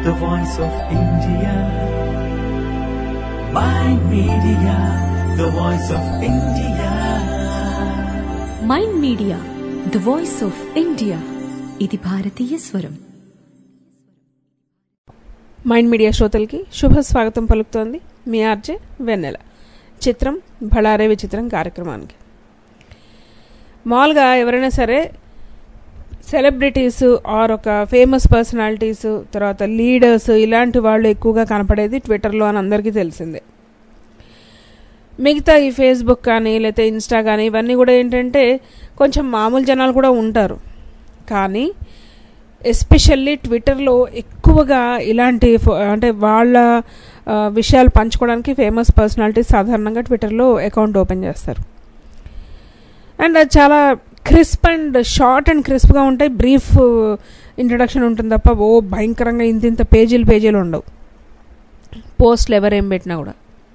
the voice of India. Mind Media, the voice of India. Mind media the voice of India ఇది భారతీయ స్వరం mind media శ్రోతలకి శుభ స్వాగతం పలుకుతోంది మీ ఆర్జే వెన్నెల చిత్రం భళారే విచిత్రం కార్యక్రమానికి మామూలుగా ఎవరైనా సరే సెలబ్రిటీస్ ఆర్ ఒక ఫేమస్ పర్సనాలిటీస్ తర్వాత లీడర్స్ ఇలాంటి వాళ్ళు ఎక్కువగా కనపడేది ట్విట్టర్లో అని అందరికీ తెలిసిందే మిగతా ఈ ఫేస్బుక్ కానీ లేకపోతే ఇన్స్టా కానీ ఇవన్నీ కూడా ఏంటంటే కొంచెం మామూలు జనాలు కూడా ఉంటారు కానీ ఎస్పెషల్లీ ట్విట్టర్లో ఎక్కువగా ఇలాంటి ఫో- అంటే వాళ్ళ ఆ, విషయాలు పంచుకోవడానికి ఫేమస్ పర్సనాలిటీస్ సాధారణంగా ట్విట్టర్లో అకౌంట్ ఓపెన్ చేస్తారు అండ్ అది చాలా క్రిస్ప్ అండ్ షార్ట్ అండ్ క్రిస్ప్గా ఉంటాయి బ్రీఫ్ ఇంట్రడక్షన్ ఉంటుంది తప్ప ఓ భయంకరంగా ఇంత ఇంత పేజీలు పేజీలు ఉండవు పోస్ట్లు ఎవరేం పెట్టినా కూడా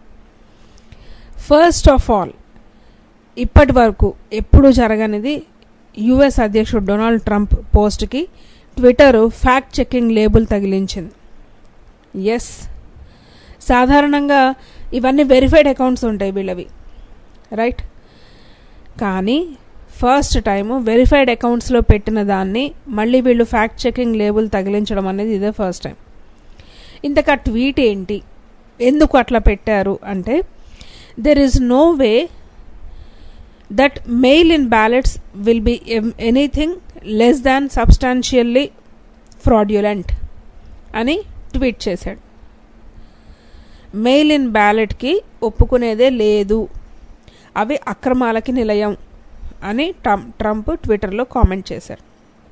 ఫస్ట్ ఆఫ్ ఆల్ ఇప్పటి వరకు ఎప్పుడు జరగనిది యుఎస్ అధ్యక్షుడు డొనాల్డ్ ట్రంప్ పోస్ట్కి ట్విట్టర్ ఫ్యాక్ట్ చెకింగ్ లేబుల్ తగిలించింది ఎస్ సాధారణంగా ఇవన్నీ వెరిఫైడ్ అకౌంట్స్ ఉంటాయి వీళ్ళవి రైట్ కానీ ఫస్ట్ టైం వెరిఫైడ్ అకౌంట్స్లో పెట్టిన దాన్ని మళ్ళీ వీళ్ళు ఫ్యాక్ట్ చెకింగ్ లేబుల్ తగిలించడం అనేది ఇదే ఫస్ట్ టైం ఇంతకా ట్వీట్ ఏంటి ఎందుకు అట్లా పెట్టారు అంటే there is no way that mail in ballots will be anything less than substantially fraudulent అని ట్వీట్ చేశాడు మెయిల్ ఇన్ బ్యాలెట్కి ఒప్పుకునేదే లేదు అవి అక్రమాలకి నిలయం అని ట్రం- ట్రంప్ ట్విట్టర్లో కామెంట్ చేశారు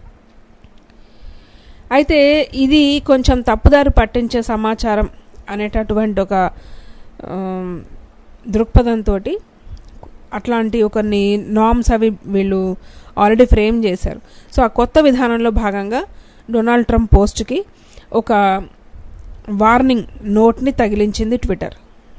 అయితే ఇది కొంచెం తప్పుదారి పట్టించే సమాచారం అనేటటువంటి ఒక ఆమ్, దృక్పథంతో అట్లాంటి కొన్ని నామ్స్ అవి వీళ్ళు ఆల్రెడీ ఫ్రేమ్ చేశారు సో ఆ కొత్త విధానంలో భాగంగా డొనాల్డ్ ట్రంప్ పోస్ట్కి ఒక వార్నింగ్ నోట్ని తగిలించింది ట్విట్టర్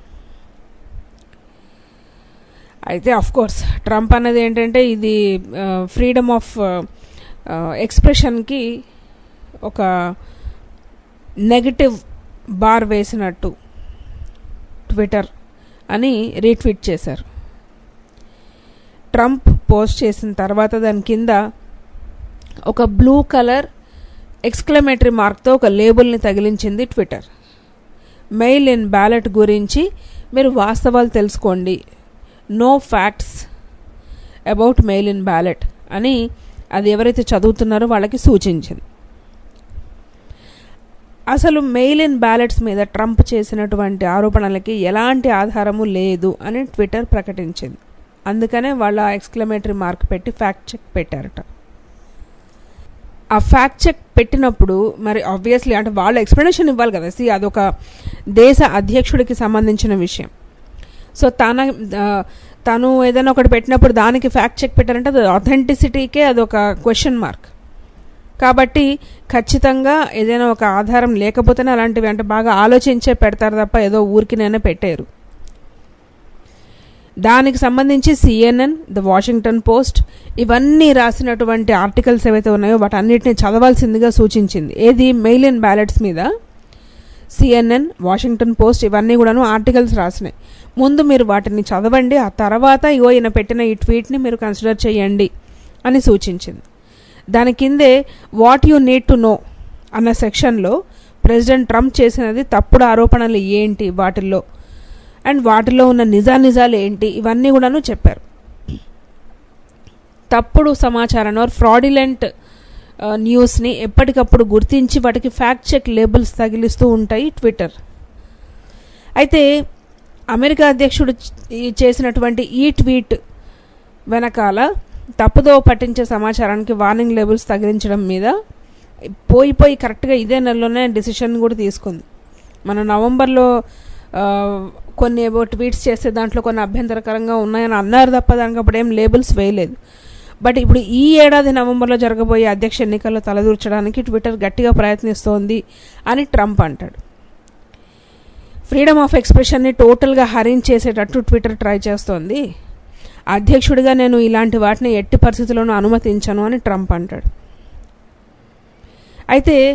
అయితే అఫ్ కోర్స్ ట్రంప్ అన్నది ఏంటంటే ఇది ఫ్రీడమ్ ఆఫ్ ఎక్స్ప్రెషన్కి ఒక నెగటివ్ బార్ వేసినట్టు ట్విట్టర్ అని రీట్వీట్ చేశారు ట్రంప్ పోస్ట్ చేసిన తర్వాత దాని కింద ఒక బ్లూ కలర్ ఎక్స్క్లమేటరీ మార్క్తో ఒక లేబుల్ని తగిలించింది ట్విట్టర్ మెయిల్ ఇన్ బ్యాలెట్ గురించి మీరు వాస్తవాలు తెలుసుకోండి know facts about mail in ballot అని అది ఎవరైతే చదువుతున్నారో వాళ్ళకి సూచించింది అసలు మెయిల్ ఇన్ బ్యాలెట్స్ మీద ట్రంప్ చేసినటువంటి ఆరోపణలకి ఎలాంటి ఆధారము లేదు అని ట్విట్టర్ ప్రకటించింది అందుకనే వాళ్ళ ఎక్స్క్లమేటరీ మార్క్ పెట్టి ఫ్యాక్ట్ చెక్ పెట్టారట ఆ ఫ్యాక్ట్ చెక్ పెట్టినప్పుడు మరి ఆబ్వియస్లీ అంటే వాళ్ళు ఎక్స్ప్లెనేషన్ ఇవ్వాలి కదా సి అదొక దేశ అధ్యక్షుడికి సంబంధించిన విషయం సో తన ఆ, తను ఏదైనా ఒకటి పెట్టినప్పుడు దానికి ఫ్యాక్ట్ చెక్ పెట్టారంటే అది అథెంటిసిటీకే అదొక క్వశ్చన్ మార్క్ కాబట్టి ఖచ్చితంగా ఏదైనా ఒక ఆధారం లేకపోతేనే అలాంటివి అంటే బాగా ఆలోచించే పెడతారు తప్ప ఏదో ఊరికినైనా పెట్టారు దానికి సంబంధించి సిఎన్ఎన్ ద వాషింగ్టన్ పోస్ట్ ఇవన్నీ రాసినటువంటి ఆర్టికల్స్ ఏవైతే ఉన్నాయో వాటన్నిటిని చదవాల్సిందిగా సూచించింది ఏది మెయిల్ ఇన్ బ్యాలెట్స్ మీద సిఎన్ఎన్ వాషింగ్టన్ పోస్ట్ ఇవన్నీ కూడాను ఆర్టికల్స్ రాసినాయి ముందు మీరు వాటిని చదవండి ఆ తర్వాత ఇగో ఈయన పెట్టిన ఈ ట్వీట్ని మీరు కన్సిడర్ చేయండి అని సూచించింది దాని కిందే what you need to know అన్న సెక్షన్లో ప్రెసిడెంట్ ట్రంప్ చేసినది తప్పుడు ఆరోపణలు ఏంటి వాటిల్లో అండ్ వాటిలో ఉన్న నిజానిజాలు ఏంటి ఇవన్నీ కూడాను చెప్పారు తప్పుడు సమాచారాన్ని ఆర్ ఫ్రాడిలెంట్ న్యూస్ని ఎప్పటికప్పుడు గుర్తించి వాటికి ఫ్యాక్ట్ చెక్ లేబుల్స్ తగిలిస్తూ ఉంటాయి ట్విట్టర్ అయితే అమెరికా అధ్యక్షుడు చ- ఈ చేసినటువంటి ఈ ట్వీట్ వెనకాల తప్పుదో పట్టించే సమాచారానికి వార్నింగ్ లేబుల్స్ తగిలించడం మీద పోయి పోయి కరెక్ట్గా ఇదే నెలలోనే డిసిషన్ కూడా తీసుకుంది మన నవంబర్లో ఆ, కొన్ని ఏవో ట్వీట్స్ చేస్తే దాంట్లో కొన్ని అభ్యంతరకరంగా ఉన్నాయని అన్నారు తప్ప దానికి అప్పుడు ఏం లేబుల్స్ వేయలేదు బట్ ఇప్పుడు ఈ ఏడాది నవంబర్లో జరగబోయే అధ్యక్ష ఎన్నికల్లో తలదూర్చడానికి ట్విట్టర్ గట్టిగా ప్రయత్నిస్తోంది అని ట్రంప్ అంటాడు ఫ్రీడమ్ ఆఫ్ ఎక్స్ప్రెషన్ని టోటల్గా హరించేసేటట్టు ట్విట్టర్ ట్రై చేస్తోంది అధ్యక్షుడిగా నేను ఇలాంటి వాటిని ఎట్టి పరిస్థితుల్లోనూ అనుమతించను అని ట్రంప్ అంటాడు అయితే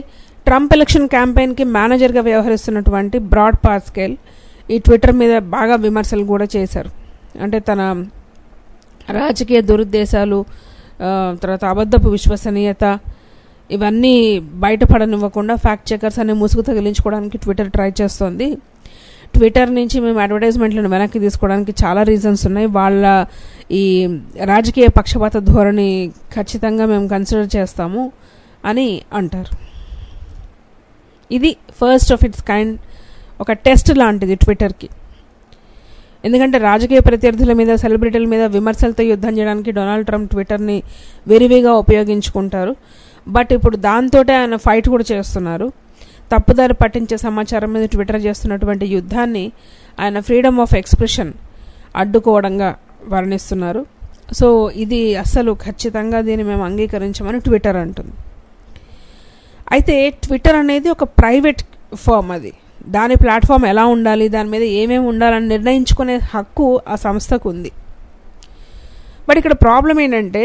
ట్రంప్ ఎలక్షన్ క్యాంపెయిన్కి మేనేజర్గా వ్యవహరిస్తున్నటువంటి బ్రాడ్ పాస్కెల్ ఈ ట్విట్టర్ మీద బాగా విమర్శలు కూడా చేశారు అంటే తన రాజకీయ దురుద్దేశాలు ఆ, తర్వాత అబద్ధపు విశ్వసనీయత ఇవన్నీ బయటపడనివ్వకుండా ఫ్యాక్ట్ చెకర్స్ అనే ముసుగు తగిలించుకోవడానికి ట్విట్టర్ ట్రై చేస్తోంది ట్విట్టర్ నుంచి మేము అడ్వర్టైజ్మెంట్లను వెనక్కి తీసుకోవడానికి చాలా రీజన్స్ ఉన్నాయి వాళ్ళ ఈ రాజకీయ పక్షపాత ధోరణి ఖచ్చితంగా మేము కన్సిడర్ చేస్తాము అని అంటారు ఇది ఫస్ట్ ఆఫ్ ఇట్స్ కైండ్ ఒక టెస్ట్ లాంటిది ట్విట్టర్కి ఎందుకంటే రాజకీయ ప్రత్యర్థుల మీద సెలబ్రిటీల మీద విమర్శలతో యుద్ధం చేయడానికి డొనాల్డ్ ట్రంప్ ట్విట్టర్ని విరివిగా ఉపయోగించుకుంటారు బట్ ఇప్పుడు దాంతోటే ఆయన ఫైట్ కూడా చేస్తున్నారు తప్పుదారి పట్టించే సమాచారం మీద ట్విట్టర్ చేస్తున్నటువంటి యుద్ధాన్ని ఆయన ఫ్రీడమ్ ఆఫ్ ఎక్స్ప్రెషన్ అడ్డుకోవడంగా వర్ణిస్తున్నారు సో ఇది అస్సలు ఖచ్చితంగా దీన్ని మేము అంగీకరించమని ట్విట్టర్ అంటుంది అయితే ట్విట్టర్ అనేది ఒక ప్రైవేట్ ఫర్మ్ అది దాని ప్లాట్ఫామ్ ఎలా ఉండాలి దాని మీద ఏమేమి ఉండాలని నిర్ణయించుకునే హక్కు ఆ సంస్థకు ఉంది బట్ ఇక్కడ ప్రాబ్లం ఏంటంటే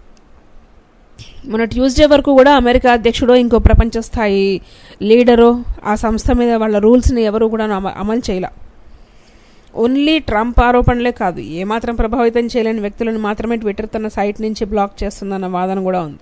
మన ట్యూస్డే వరకు కూడా అమెరికా అధ్యక్షుడో ఇంకో ప్రపంచ స్థాయి లీడరో ఆ సంస్థ మీద వాళ్ళ రూల్స్ని ఎవరు కూడా అమ- అమలు చేయలే ఓన్లీ ట్రంప్ ఆరోపణలే కాదు ఏమాత్రం ప్రభావితం చేయలేని వ్యక్తులను మాత్రమే ట్విట్టర్ తన సైట్ నుంచి బ్లాక్ చేస్తుందన్న వాదన కూడా ఉంది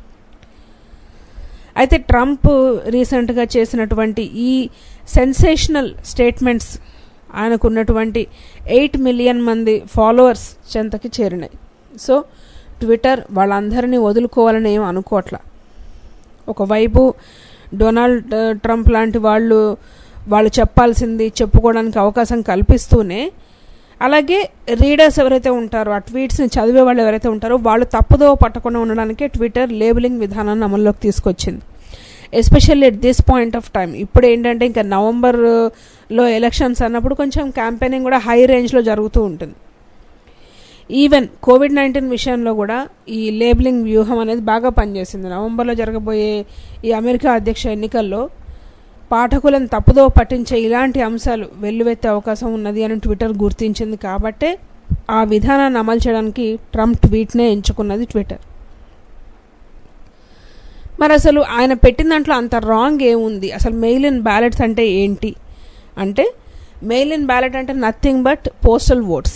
అయితే ట్రంప్ రీసెంట్గా చేసినటువంటి ఈ సెన్సేషనల్ స్టేట్మెంట్స్ ఆయనకున్నటువంటి ఎయిట్ మిలియన్ మంది ఫాలోవర్స్ చెంతకి చేరినాయి సో ట్విట్టర్ వాళ్ళందరినీ వదులుకోవాలని ఏం అనుకోవట్లా ఒకవైపు డొనాల్డ్ ఆ, ట్రంప్ లాంటి వాళ్ళు వాళ్ళు చెప్పాల్సింది చెప్పుకోవడానికి అవకాశం కల్పిస్తూనే అలాగే రీడర్స్ ఎవరైతే ఉంటారో ఆ ట్వీట్స్ని చదివే వాళ్ళు ఎవరైతే ఉంటారో వాళ్ళు తప్పుదో పట్టకుండా ఉండడానికే ట్విట్టర్ లేబులింగ్ విధానాన్ని అమల్లోకి తీసుకొచ్చింది especially at this point of time ఇప్పుడు ఏంటంటే ఇంకా నవంబర్లో ఎలక్షన్స్ అన్నప్పుడు కొంచెం క్యాంపెయినింగ్ కూడా హై రేంజ్లో జరుగుతూ ఉంటుంది ఈవెన్ కోవిడ్ నైన్టీన్ విషయంలో కూడా ఈ లేబులింగ్ వ్యూహం అనేది బాగా పనిచేసింది నవంబర్లో జరగబోయే ఈ అమెరికా అధ్యక్ష ఎన్నికల్లో పాఠకులను తప్పుదో పట్టించే ఇలాంటి అంశాలు వెల్లువెత్తే అవకాశం ఉన్నది అని ట్విట్టర్ గుర్తించింది కాబట్టే ఆ విధానాన్ని అమలు చేయడానికి ట్రంప్ ట్వీట్నే ఎంచుకున్నది ట్విట్టర్ మరి అసలు ఆయన పెట్టిన దాంట్లో అంత రాంగ్ ఏముంది అసలు మెయిల్ ఇన్ బ్యాలెట్స్ అంటే ఏంటి అంటే మెయిల్ ఇన్ బ్యాలెట్ అంటే నథింగ్ బట్ పోస్టల్ ఓట్స్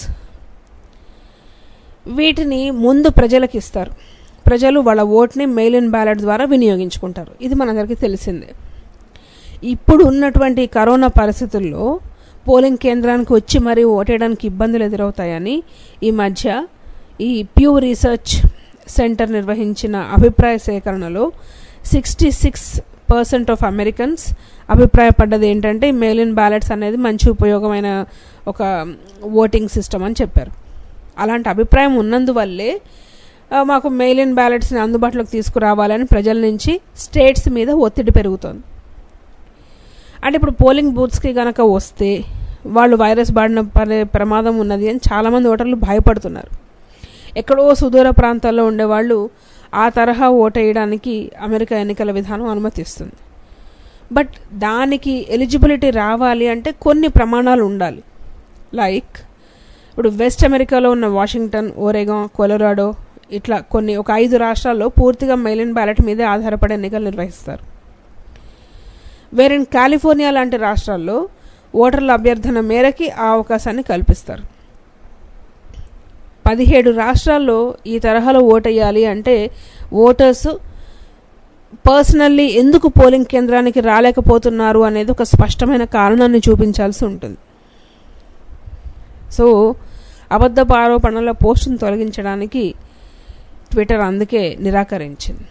వీటిని ముందు ప్రజలకు ఇస్తారు ప్రజలు వాళ్ళ ఓట్ని మెయిల్ ఇన్ బ్యాలెట్ ద్వారా వినియోగించుకుంటారు ఇది మనందరికీ తెలిసిందే ఇప్పుడు ఉన్నటువంటి కరోనా పరిస్థితుల్లో పోలింగ్ కేంద్రానికి వచ్చి మరీ ఓటేయడానికి ఇబ్బందులు ఎదురవుతాయని ఈ మధ్య ఈ ప్యూ రీసెర్చ్ సెంటర్ నిర్వహించిన అభిప్రాయ సేకరణలో sixty six percent of Americans అభిప్రాయపడ్డది ఏంటంటే మెయిల్ ఇన్ బ్యాలెట్స్ అనేది మంచి ఉపయోగమైన ఒక ఓటింగ్ సిస్టమ్ అని చెప్పారు అలాంటి అభిప్రాయం ఉన్నందువల్లే ఆ, మాకు మెయిల్ ఇన్ బ్యాలెట్స్ని అందుబాటులోకి తీసుకురావాలని ప్రజల నుంచి స్టేట్స్ మీద ఒత్తిడి పెరుగుతోంది అంటే ఇప్పుడు పోలింగ్ బూత్స్కి గనక వస్తే వాళ్ళు వైరస్ బారిన పడే ప్రమాదం ఉన్నది అని చాలామంది ఓటర్లు భయపడుతున్నారు ఎక్కడో సుదూర ప్రాంతాల్లో ఉండేవాళ్ళు ఆ తరహా ఓటేయడానికి అమెరికా ఎన్నికల విధానం అనుమతిస్తుంది బట్ దానికి ఎలిజిబిలిటీ రావాలి అంటే కొన్ని ప్రమాణాలు ఉండాలి లైక్ ఇప్పుడు వెస్ట్ అమెరికాలో ఉన్న వాషింగ్టన్ ఓరెగాన్ కొలరాడో ఇట్లా కొన్ని ఒక ఐదు రాష్ట్రాల్లో పూర్తిగా మెయిల్ ఇన్ బ్యాలెట్ మీదే ఆధారపడి ఎన్నికలు నిర్వహిస్తారు వేరే కాలిఫోర్నియా లాంటి రాష్ట్రాల్లో ఓటర్ల అభ్యర్థన మేరకి ఆ అవకాశాన్ని కల్పిస్తారు పదిహేడు రాష్ట్రాల్లో ఈ తరహాలో ఓటేయాలి అంటే ఓటర్స్ పర్సనల్లీ ఎందుకు పోలింగ్ కేంద్రానికి రాలేకపోతున్నారు అనేది ఒక స్పష్టమైన కారణాన్ని చూపించాల్సి ఉంటుంది సో అబద్ధపు ఆరోపణల పోస్టును తొలగించడానికి ట్విట్టర్ అందుకే నిరాకరించింది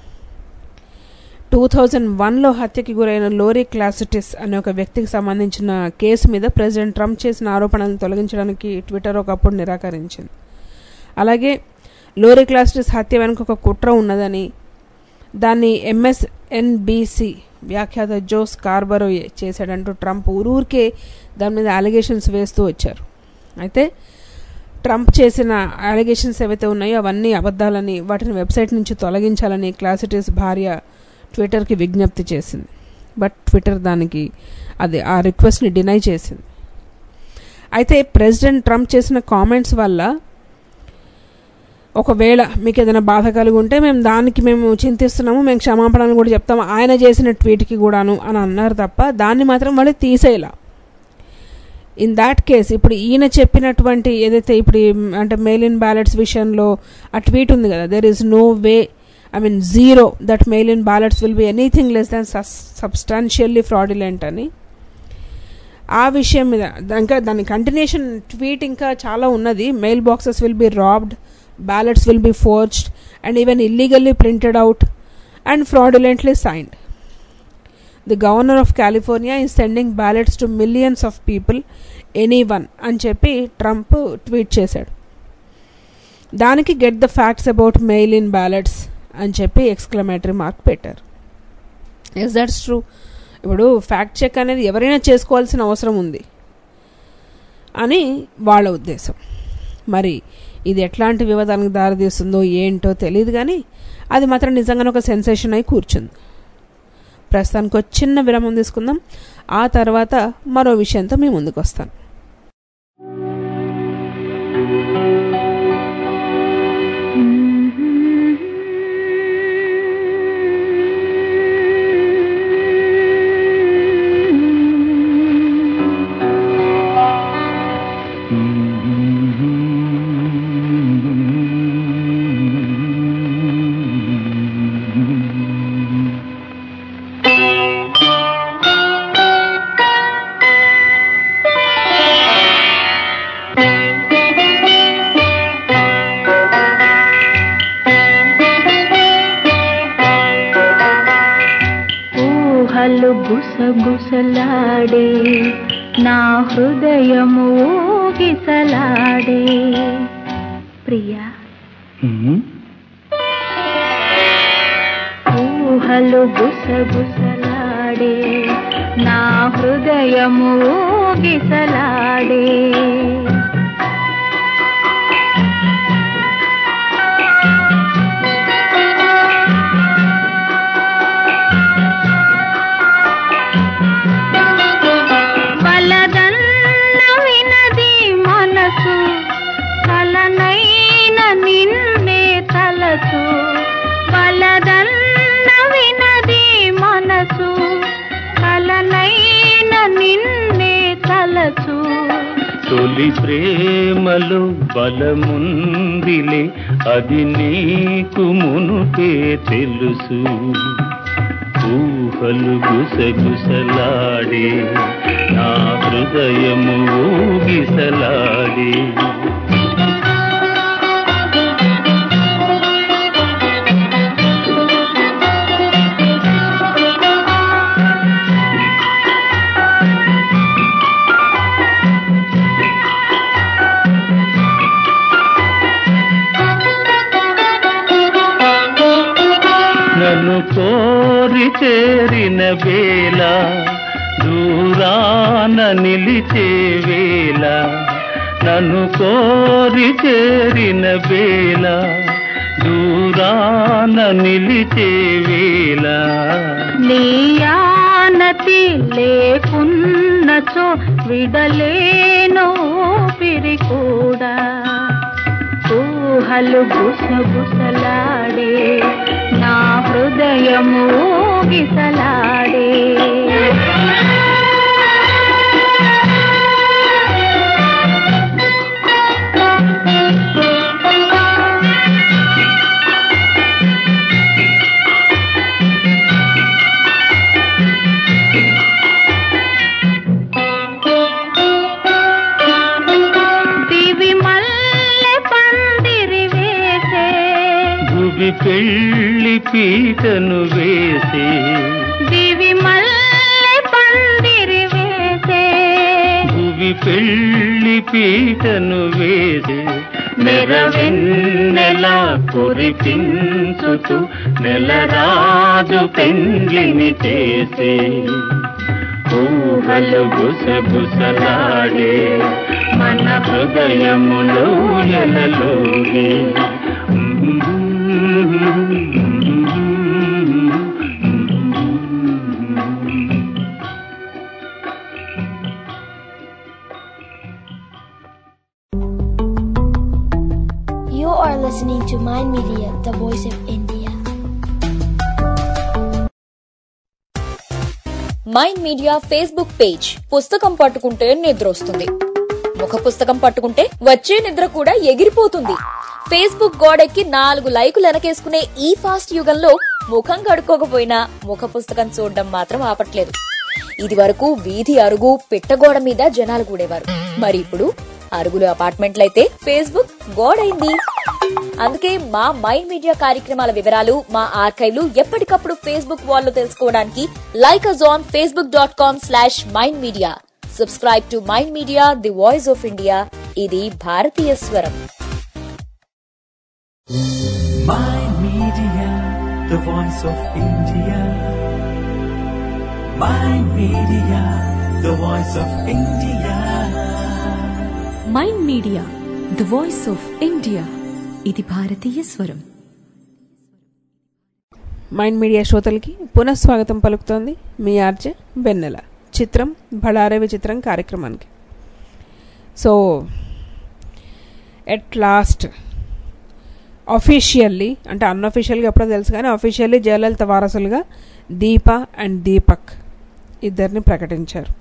టూ థౌజండ్ వన్లో హత్యకి గురైన లోరీ క్లాసిటిస్ అనే ఒక వ్యక్తికి సంబంధించిన కేసు మీద ప్రెసిడెంట్ ట్రంప్ చేసిన ఆరోపణలను తొలగించడానికి ట్విట్టర్ ఒకప్పుడు నిరాకరించింది అలాగే లోరీ క్లాసిటిస్ హత్య వెనుక ఒక కుట్ర ఉన్నదని దాన్ని ఎంఎస్ఎన్బిసి వ్యాఖ్యాత జోస్ కార్బరో చేశాడంటూ ట్రంప్ ఊరూరికే దాని మీద అలిగేషన్స్ వేస్తూ వచ్చారు అయితే ట్రంప్ చేసిన అలిగేషన్స్ ఏవైతే ఉన్నాయో అవన్నీ అబద్ధాలని వాటిని వెబ్సైట్ నుంచి తొలగించాలని క్లాసిటిస్ భార్య ట్విట్టర్కి విజ్ఞప్తి చేసింది బట్ ట్విట్టర్ దానికి అది ఆ రిక్వెస్ట్ని డినై చేసింది అయితే ప్రెసిడెంట్ ట్రంప్ చేసిన కామెంట్స్ వల్ల ఒకవేళ మీకు ఏదైనా బాధ కలిగి ఉంటే మేము దానికి మేము చింతిస్తున్నాము మేము క్షమాపణను కూడా చెప్తాము ఆయన చేసిన ట్వీట్కి కూడాను అని అన్నారు తప్ప దాన్ని మాత్రం వాళ్ళు తీసేయాల ఇన్ దాట్ కేస్ ఇప్పుడు ఈయన చెప్పినటువంటి ఏదైతే ఇప్పుడు ఈ అంటే మెయిల్ ఇన్ బ్యాలెట్స్ విషయంలో ఆ ట్వీట్ ఉంది కదా there is no way I mean zero that mail in ballots will be anything less than substantially fraudulent అని ఆ విషయం మీద ఇంకా దాని కంటిన్యూషన్ ట్వీట్ ఇంకా చాలా ఉన్నది mail boxes will be robbed ballots will be forged and even illegally printed out and fraudulently signed the governor of California is sending ballots to millions of people anyone అని చెప్పి Trump tweet చేశాడు దానికి get the facts about mail in ballots అని చెప్పి exclamatory mark పెట్టారు yes that's true ఇప్పుడు fact check అనేది ఎవరైనా చేసుకోవాల్సిన అవసరం ఉంది అని వాళ్ళ ఉద్దేశం మరి ఇది ఎట్లాంటి వివాదానికి దారితీస్తుందో ఏంటో తెలియదు కానీ అది మాత్రం నిజంగానే ఒక సెన్సేషన్ అయి కూర్చుంది ప్రస్తుతానికి ఒక చిన్న విరామం తీసుకుందాం ఆ తర్వాత మరో విషయంతో మీ ముందుకు వస్తాను ఊహలు గుసగుసలాడే నా హృదయము ఊగిసలాడే ప్రియా ఊహలు గుసగుసలాడే నా హృదయము ఊగిసలాడే వలదన్న వినది మనసు కలనైన నిన్నే తలసు వలదన్న వినది మనసు కలనైన నిన్నే తలసు తొలి ప్రేమలో బలముందిలే అది నీకు మునుపే తెలుసు ఊహలు గుసగుసలాడే నా హృదయము ఊగిసలాడే నన్ను కోరి చేరిన వేళ దూరాన నిలిచే వేళ నన్ను కోరి చేరిన వేళ దూరాన నిలిచే వేళ నీయానతి లేకున్నచో విడలేను ఊపిరి కూడా ఊహలు గుసగుసలాడే నా హృదయము ఊగిసలాడే దివి మల్లె పందిరి వేసే భువి పెళ్లి పీటను వేసే దివి మల్లె పందిరి వేసే భువి పెళ్లి పీటను వేసే నెరవెన్నెల కురిపించుతూ నెలరాజు పెండ్లిని చేసే ఊహలు గుసగుసలాడే మన హృదయములో ఎలలోగే You are listening to Mind Media, the voice of India. Mind Media Facebook page పుస్తకం పట్టుకుంటే నిద్ర వస్తుంది ముఖ పుస్తకం పట్టుకుంటే వచ్చే నిద్ర కూడా ఎగిరిపోతుంది ఫేస్బుక్ గోడెక్కి నాలుగు లైకులు వెనకేసుకునే ఈ ఫాస్ట్ యుగంలో ముఖం కడుక్కోకపోయినా ముఖ పుస్తకం చూడడం మాత్రం ఆపట్లేదు ఇది వరకు వీధి అరుగు పిట్టగోడ మీద జనాలు కూడేవారు మరి ఇప్పుడు అరుగులు అపార్ట్మెంట్లయితే ఫేస్బుక్ గోడైంది అందుకే మా మైండ్ మీడియా కార్యక్రమాల వివరాలు మా ఆర్కైవ్లు ఎప్పటికప్పుడు ఫేస్బుక్ వాల్లో తెలుసుకోవడానికి like us on Facebook dot com slash Mind Media subscribe to Mind Media the voice of India ఇది భారతీయ స్వరం Mind Media, the voice of India. Mind Media, the voice of India. Mind media the voice of India ఇది భారతీయ స్వరం mind media శ్రోతలకి పునఃస్వాగతం పలుకుతోంది మీ RJ వెన్నెల చిత్రం బళారే విచిత్రం కార్యక్రమానికి సో ఎట్ లాస్ట్ అఫీషియల్లీ అంటే అన్అఫీషియల్గా ఎప్పుడో తెలుసు కానీ అఫీషియల్లీ జయలలిత వారసులుగా దీప అండ్ దీపక్ ఇద్దరిని ప్రకటించారు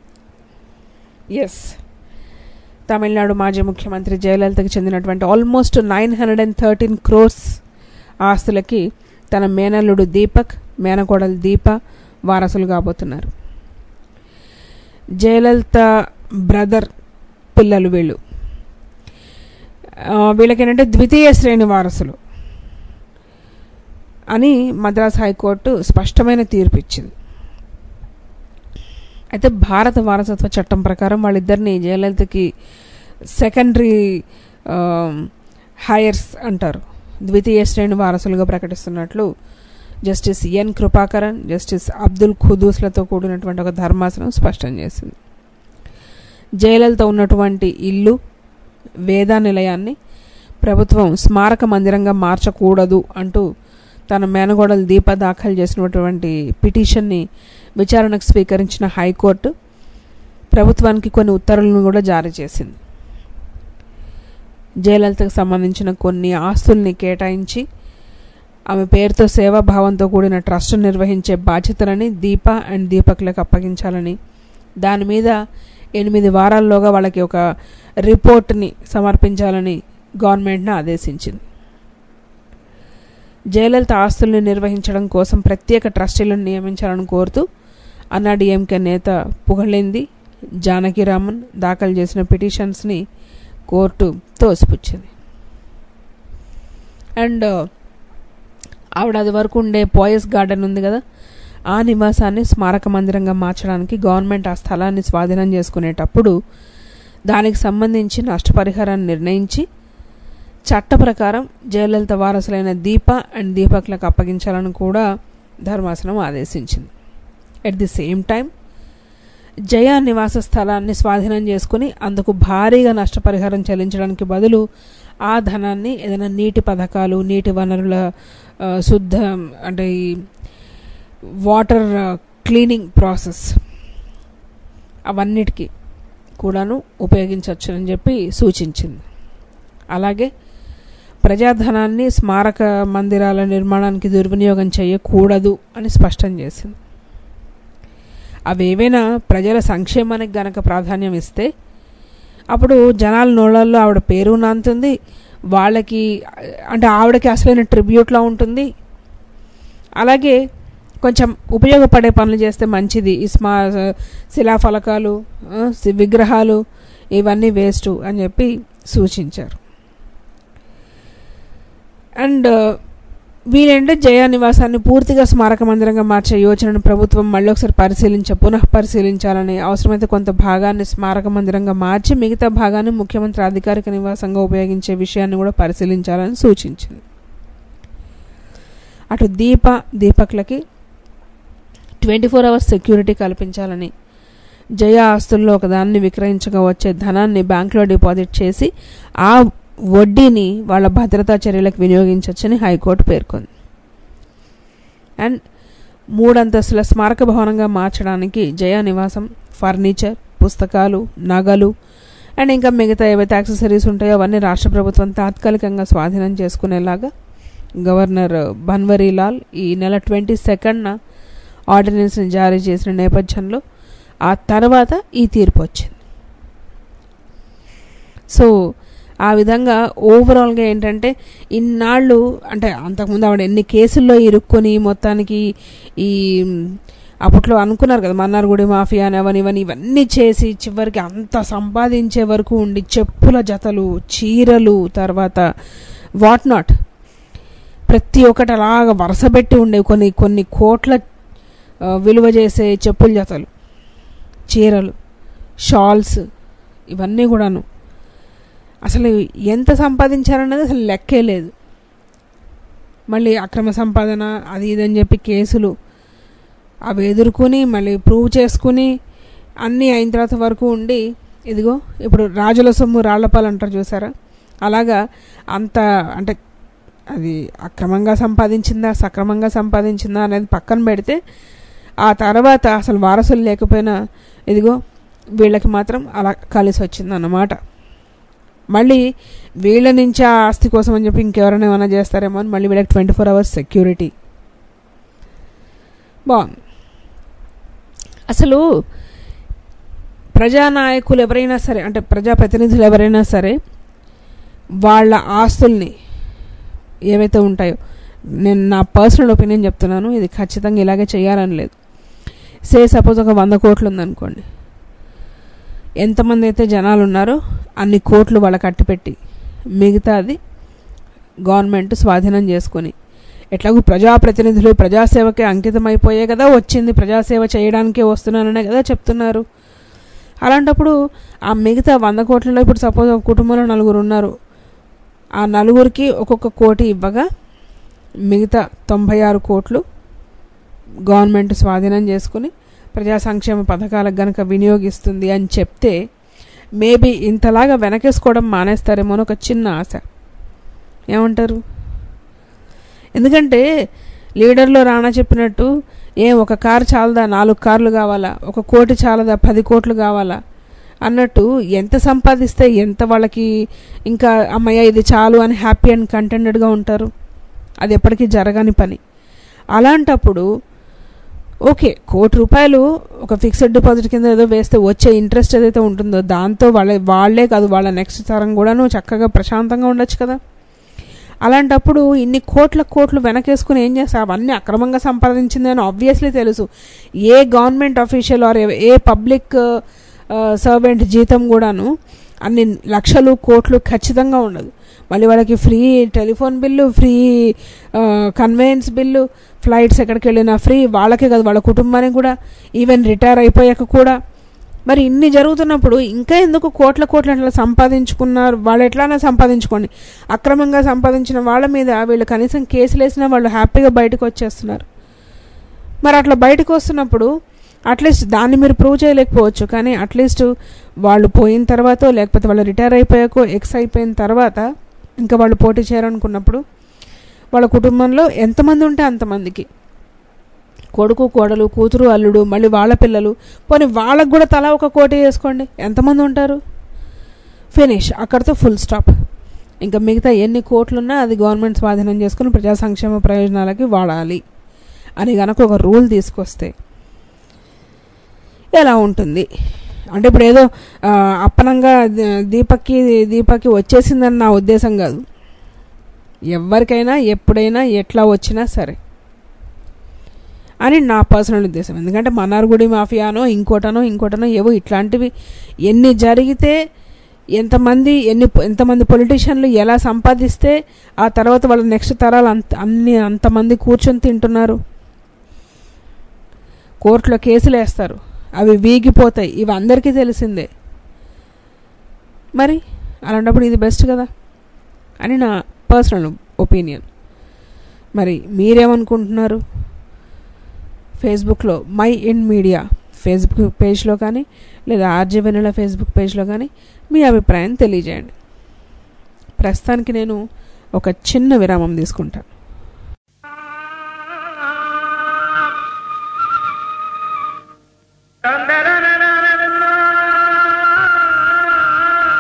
ఎస్ తమిళనాడు మాజీ ముఖ్యమంత్రి జయలలితకి చెందినటువంటి almost nine hundred and thirteen crores ఆస్తులకి తన మేనల్లుడు దీపక్ మేనకోడలు దీప వారసులు కాబోతున్నారు జయలలిత బ్రదర్ పిల్లలు వీళ్ళు ఆ, వీళ్ళకి ఏంటంటే ద్వితీయ శ్రేణి వారసులు అని మద్రాస్ హైకోర్టు స్పష్టమైన తీర్పు ఇచ్చింది అయితే భారత వారసత్వ చట్టం ప్రకారం వాళ్ళిద్దరిని జయలలితకి సెకండరీ హైయర్స్ అంటారు ద్వితీయ శ్రేణి వారసులుగా ప్రకటిస్తున్నట్లు justice N Kirubakaran justice Abdul ఖుదూస్లతో కూడినటువంటి ఒక ధర్మాసనం స్పష్టం చేసింది జయలలిత ఉన్నటువంటి ఇల్లు వేదా నిలయాన్ని ప్రభుత్వం స్మారక మందిరంగా మార్చకూడదు అంటూ తన మేనగోడలు దీప దాఖలు చేసినటువంటి పిటిషన్ని విచారణకు స్వీకరించిన హైకోర్టు ప్రభుత్వానికి కొన్ని ఉత్తర్వులను కూడా జారీ చేసింది జయలలితకు సంబంధించిన కొన్ని ఆస్తుల్ని కేటాయించి ఆమె పేరుతో సేవాభావంతో కూడిన ట్రస్ట్ నిర్వహించే బాధ్యతలని దీప అండ్ దీపక్లకు అప్పగించాలని దాని మీద ఎనిమిది వారాల్లోగా వాళ్ళకి ఒక రిపోర్ట్ని సమర్పించాలని గవర్నమెంట్ను ఆదేశించింది జయలలిత ఆస్తుల్ని నిర్వహించడం కోసం ప్రత్యేక ట్రస్టీలను నియమించాలని కోరుతూ అన్నాడీఎంకే నేత పుగళింది జానకిరామన్ దాఖలు చేసిన పిటిషన్స్ని కోర్టు తోసిపుచ్చింది అండ్ ఆవిడ అది వరకు ఉండే పోయస్ గార్డెన్ ఉంది కదా ఆ నివాసాన్ని స్మారక మందిరంగా మార్చడానికి గవర్నమెంట్ ఆ స్థలాన్ని స్వాధీనం చేసుకునేటప్పుడు దానికి సంబంధించి నష్టపరిహారాన్ని నిర్ణయించి చట్ట ప్రకారం జయలలిత వారసులైన దీప అండ్ దీపక్లకు అప్పగించాలని కూడా ధర్మాసనం ఆదేశించింది at the same time Jaya నివాస స్థలాన్ని స్వాధీనం చేసుకుని అందుకు భారీగా నష్టపరిహారం చెల్లించడానికి బదులు ఆ ధనాన్ని ఏదైనా నీటి పథకాలు నీటి వనరుల ఆ, శుద్ధ అంటే ఈ వాటర్ క్లీనింగ్ ప్రాసెస్ అవన్నిటికీ కూడాను ఉపయోగించవచ్చని చెప్పి సూచించింది అలాగే ప్రజాధనాన్ని స్మారక మందిరాల నిర్మాణానికి దుర్వినియోగం చేయకూడదు అని స్పష్టం చేసింది అవేవైనా ప్రజల సంక్షేమానికి గనక ప్రాధాన్యం ఇస్తే అప్పుడు జనాల నోళ్ళల్లో ఆవిడ పేరు నాంతుంది వాళ్ళకి అంటే ఆవిడకి అసలైన ట్రిబ్యూట్లా ఉంటుంది అలాగే కొంచెం ఉపయోగపడే పనులు చేస్తే మంచిది ఈ స్మా శిలాఫలకాలు ఆ, సి- విగ్రహాలు ఇవన్నీ వేస్ట్ అని చెప్పి సూచించారు అండ్ వీరేంటే జయ నివాసాన్ని పూర్తిగా స్మారక మందిరంగా మార్చే యోచనను ప్రభుత్వం మళ్ళీ ఒకసారి పరిశీలించ పునః పరిశీలించాలని అవసరమైతే కొంత భాగాన్ని స్మారక మందిరంగా మార్చి మిగతా భాగాన్ని ముఖ్యమంత్రి అధికారిక నివాసంగా ఉపయోగించే విషయాన్ని కూడా పరిశీలించాలని సూచించింది అటు దీప దీపక్లకి ట్వంటీ ఫోర్ అవర్స్ సెక్యూరిటీ కల్పించాలని జయ ఆస్తుల్లో ఒకదాన్ని విక్రయించగా వచ్చే ధనాన్ని బ్యాంకులో డిపాజిట్ చేసి ఆ వడ్డీని వాళ్ళ భద్రతా చర్యలకు వినియోగించవచ్చని హైకోర్టు పేర్కొంది అండ్ మూడంతస్తుల స్మారక భవనంగా మార్చడానికి జయ నివాసం ఫర్నిచర్ పుస్తకాలు నగలు అండ్ ఇంకా మిగతా ఏవైతే యాక్సెసరీస్ ఉంటాయో అవన్నీ రాష్ట్ర ప్రభుత్వం తాత్కాలికంగా స్వాధీనం చేసుకునేలాగా గవర్నర్ బన్వరీలాల్ ఈ నెల ట్వంటీ సెకండ్న ఆర్డినెన్స్ని జారీ చేసిన నేపథ్యంలో ఆ తర్వాత ఈ తీర్పు వచ్చింది సో ఆ విధంగా ఓవరాల్గా ఏంటంటే ఇన్నాళ్ళు అంటే అంతకుముందు ఆవిడ ఎన్ని కేసుల్లో ఇరుక్కొని మొత్తానికి ఈ అప్పట్లో అనుకున్నారు కదా మన్నార్గుడి మాఫియా అని అవని ఇవని ఇవన్నీ చేసి చివరికి అంత సంపాదించే వరకు ఉండి చెప్పుల జతలు చీరలు తర్వాత వాట్ నాట్ ప్రతి ఒక్కటి అలాగ వరుసపెట్టి ఉండే కొన్ని కొన్ని కోట్ల ఆ, విలువ చేసే చెప్పుల జతలు చీరలు షాల్స్ ఇవన్నీ కూడాను అసలు ఎంత సంపాదించారన్నది అసలు లెక్కే లేదు మళ్ళీ అక్రమ సంపాదన అది ఇదని చెప్పి కేసులు అవి ఎదుర్కొని మళ్ళీ ప్రూవ్ చేసుకుని అన్నీ అయిన తర్వాత వరకు ఉండి ఇదిగో ఇప్పుడు రాజుల సొమ్ము రాళ్లపాలు అంటారు చూసారా అలాగా అంత అంటే అది అక్రమంగా సంపాదించిందా సక్రమంగా సంపాదించిందా అనేది పక్కన పెడితే ఆ తర్వాత అసలు వారసులు లేకపోయినా ఇదిగో వీళ్ళకి మాత్రం అలా కలిసి వచ్చిందన్నమాట మళ్ళీ వీళ్ళ నుంచి ఆ ఆస్తి కోసం అని చెప్పి ఇంకెవరైనా ఏమైనా చేస్తారేమో అని మళ్ళీ వీళ్ళకి ట్వంటీ ఫోర్ అవర్స్ సెక్యూరిటీ బాగుంది అసలు ప్రజానాయకులు ఎవరైనా సరే అంటే ప్రజాప్రతినిధులు ఎవరైనా సరే వాళ్ళ ఆస్తుల్ని ఏవైతే ఉంటాయో నేను నా పర్సనల్ ఒపీనియన్ చెప్తున్నాను ఇది ఖచ్చితంగా ఇలాగే చేయాలని లేదు సే సపోజ్ ఒక వంద కోట్లు ఉందనుకోండి ఎంతమంది అయితే జనాలు ఉన్నారో అన్ని కోట్లు వాళ్ళకి అట్టిపెట్టి మిగతాది గవర్నమెంట్ స్వాధీనం చేసుకొని ఎట్లాగూ ప్రజాప్రతినిధులు ప్రజాసేవకి అంకితమైపోయే కదా వచ్చింది ప్రజాసేవ చేయడానికే వస్తున్నాననే కదా చెప్తున్నారు అలాంటప్పుడు ఆ మిగతా వంద కోట్లలో ఇప్పుడు సపోజ్ ఒక కుటుంబంలో నలుగురు ఉన్నారు ఆ నలుగురికి ఒక్కొక్క కోటి ఇవ్వగా మిగతా తొంభై ఆరు కోట్లు గవర్నమెంట్ స్వాధీనం చేసుకుని ప్రజా సంక్షేమ పథకాలకు గనక వినియోగిస్తుంది అని చెప్తే మేబీ ఇంతలాగా వెనకేసుకోవడం మానేస్తారేమో అని ఒక చిన్న ఆశ ఏమంటారు ఎందుకంటే లీడర్లో రానా చెప్పినట్టు ఏ ఒక కారు చాలదా నాలుగు కార్లు కావాలా ఒక కోటి చాలదా పది కోట్లు కావాలా అన్నట్టు ఎంత సంపాదిస్తే ఎంత వాళ్ళకి ఇంకా అమ్మయ్య ఇది చాలు అని హ్యాపీ అండ్ కంటెంటెడ్గా ఉంటారు అది ఎప్పటికీ జరగని పని అలాంటప్పుడు ఓకే కోటి రూపాయలు ఒక ఫిక్స్డ్ డిపాజిట్ కింద ఏదో వేస్తే వచ్చే ఇంట్రెస్ట్ ఏదైతే ఉంటుందో దాంతో వాళ్ళ వాళ్ళే కాదు వాళ్ళ నెక్స్ట్ తరం కూడాను చక్కగా ప్రశాంతంగా ఉండొచ్చు కదా అలాంటప్పుడు ఇన్ని కోట్ల కోట్లు వెనకేసుకుని ఏం చేస్తా అవన్నీ అక్రమంగా సంపాదించింది అని ఆబ్వియస్లీ తెలుసు a government official or a public servant జీతం కూడాను అన్ని లక్షలు కోట్లు ఖచ్చితంగా ఉండదు మళ్ళీ వాళ్ళకి free telephone bill free conveyance bill flights ఎక్కడికి వెళ్ళినా ఫ్రీ వాళ్ళకే కాదు వాళ్ళ కుటుంబానికి కూడా ఈవెన్ రిటైర్ అయిపోయాక కూడా మరి ఇన్ని జరుగుతున్నప్పుడు ఇంకా ఎందుకు కోట్ల కోట్ల అట్లా సంపాదించుకున్నారు వాళ్ళు ఎట్లానే సంపాదించుకోండి అక్రమంగా సంపాదించిన వాళ్ళ మీద వీళ్ళు కనీసం కేసులు వేసినా వాళ్ళు హ్యాపీగా బయటకు వచ్చేస్తున్నారు మరి అట్లా బయటకు వస్తున్నప్పుడు అట్లీస్ట్ దాన్ని మీరు ప్రూవ్ చేయలేకపోవచ్చు కానీ అట్లీస్ట్ వాళ్ళు పోయిన తర్వాత లేకపోతే వాళ్ళు రిటైర్ అయిపోయాకో ఎక్స్ అయిపోయిన తర్వాత ఇంకా వాళ్ళు పోటీ చేయాలనుకున్నప్పుడు వాళ్ళ కుటుంబంలో ఎంతమంది ఉంటే అంతమందికి కొడుకు కోడలు కూతురు అల్లుడు మళ్ళీ వాళ్ళ పిల్లలు పోనీ వాళ్ళకు కూడా తలా ఒక కోటి వేసుకోండి ఎంతమంది ఉంటారు ఫినిష్ అక్కడితో ఫుల్ స్టాప్ ఇంకా మిగతా ఎన్ని కోట్లున్నా అది గవర్నమెంట్ స్వాధీనం చేసుకుని ప్రజా సంక్షేమ ప్రయోజనాలకి వాడాలి అని గనక ఒక రూల్ తీసుకొస్తే ఎలా ఉంటుంది అంటే ఇప్పుడు ఏదో ఆ, అప్పనంగా ద- దీపక్కి దీపక్కి వచ్చేసిందని నా ఉద్దేశం కాదు ఎవరికైనా ఎప్పుడైనా ఎట్లా వచ్చినా సరే అని నా పర్సనల్ ఉద్దేశం ఎందుకంటే మన్నార్గుడి మాఫియానో ఇంకోటనో ఇంకోటనో ఏవో ఇట్లాంటివి ఎన్ని జరిగితే ఎంతమంది ఎన్ని ఎంతమంది పొలిటీషియన్లు ఎలా సంపాదిస్తే ఆ తర్వాత వాళ్ళ నెక్స్ట్ తరాలు అంత అన్ని అంతమంది కూర్చొని తింటున్నారు కోర్టులో కేసులు వేస్తారు అవి వీగిపోతాయి ఇవి అందరికీ తెలిసిందే మరి అలాంటప్పుడు ఇది బెస్ట్ కదా అని నా పర్సనల్ ఒపీనియన్ మరి మీరేమనుకుంటున్నారు ఫేస్బుక్లో మై ఇన్ మీడియా ఫేస్బుక్ పేజ్లో కానీ లేదా ఆర్జే వెనుల ఫేస్బుక్ పేజ్లో కానీ మీ అభిప్రాయం తెలియజేయండి ప్రస్తుతానికి నేను ఒక చిన్న విరామం తీసుకుంటాను Dun-da-da-da-da-da-da.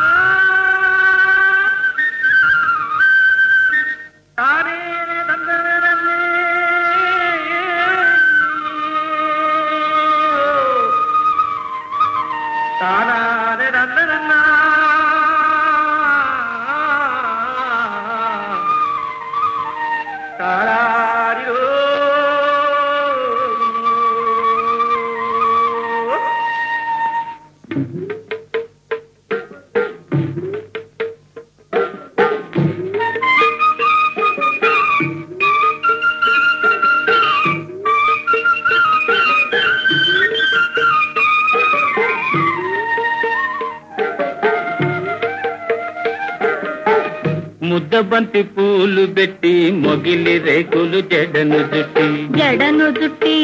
ముద్దబంతి పూలు పెట్టి మొగిలి రేకులు జడను జుట్టి జడను జుట్టి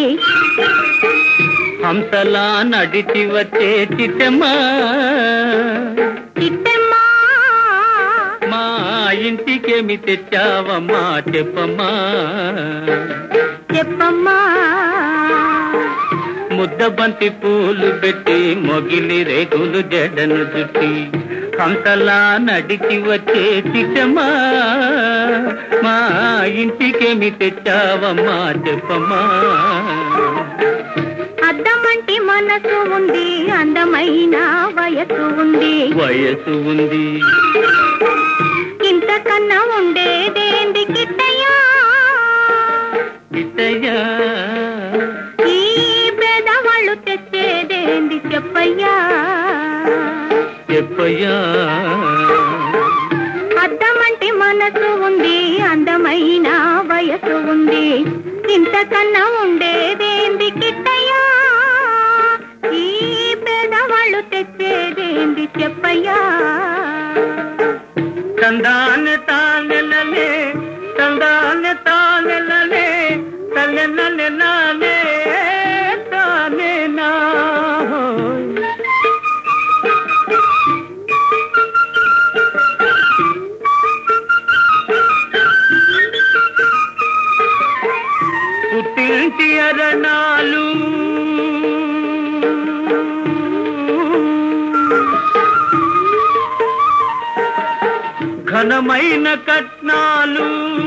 హంసలా నడిచి వచ్చే చిట్టమ్మా చిట్టమ్మా మా ఇంటికేమి తెచ్చావమ్మా చెప్పమ్మా చెప్పమ్మా ముద్దబంతి పూలు పెట్టి మొగిలి రేకులు జడను జుట్టి హంసలా నడిచి వచ్చే చిట్టమ్మా మా ఇంటికేమి తెచ్చావమ్మా చెప్పమ్మా అద్దమంటి మనసు ఉంది అందమైన వయసు ఉంది వయసు ఉంది ఇంతకన్నా ఉండేదేంది కిట్టయ్యా ఇతయ్యా ఈ పేదవాళ్ళు తెచ్చేదేంది చెప్పయ్యా చెప్పయ్యా అద్దమంటి మనసు ఉంది అందమైన వయసు ఉంది ఇంతకన్నా ఉండేదేంది కిట్టయ్యా ఈ పేదవాళ్ళు తెచ్చేదేంది చెప్పయ్యా తందాన్ని తానెలలే తందాన్ని తానెలలే తల్లెనలే నానే తానే నా పుట్టింటి అరణాలు ఘనమైన కట్నాలు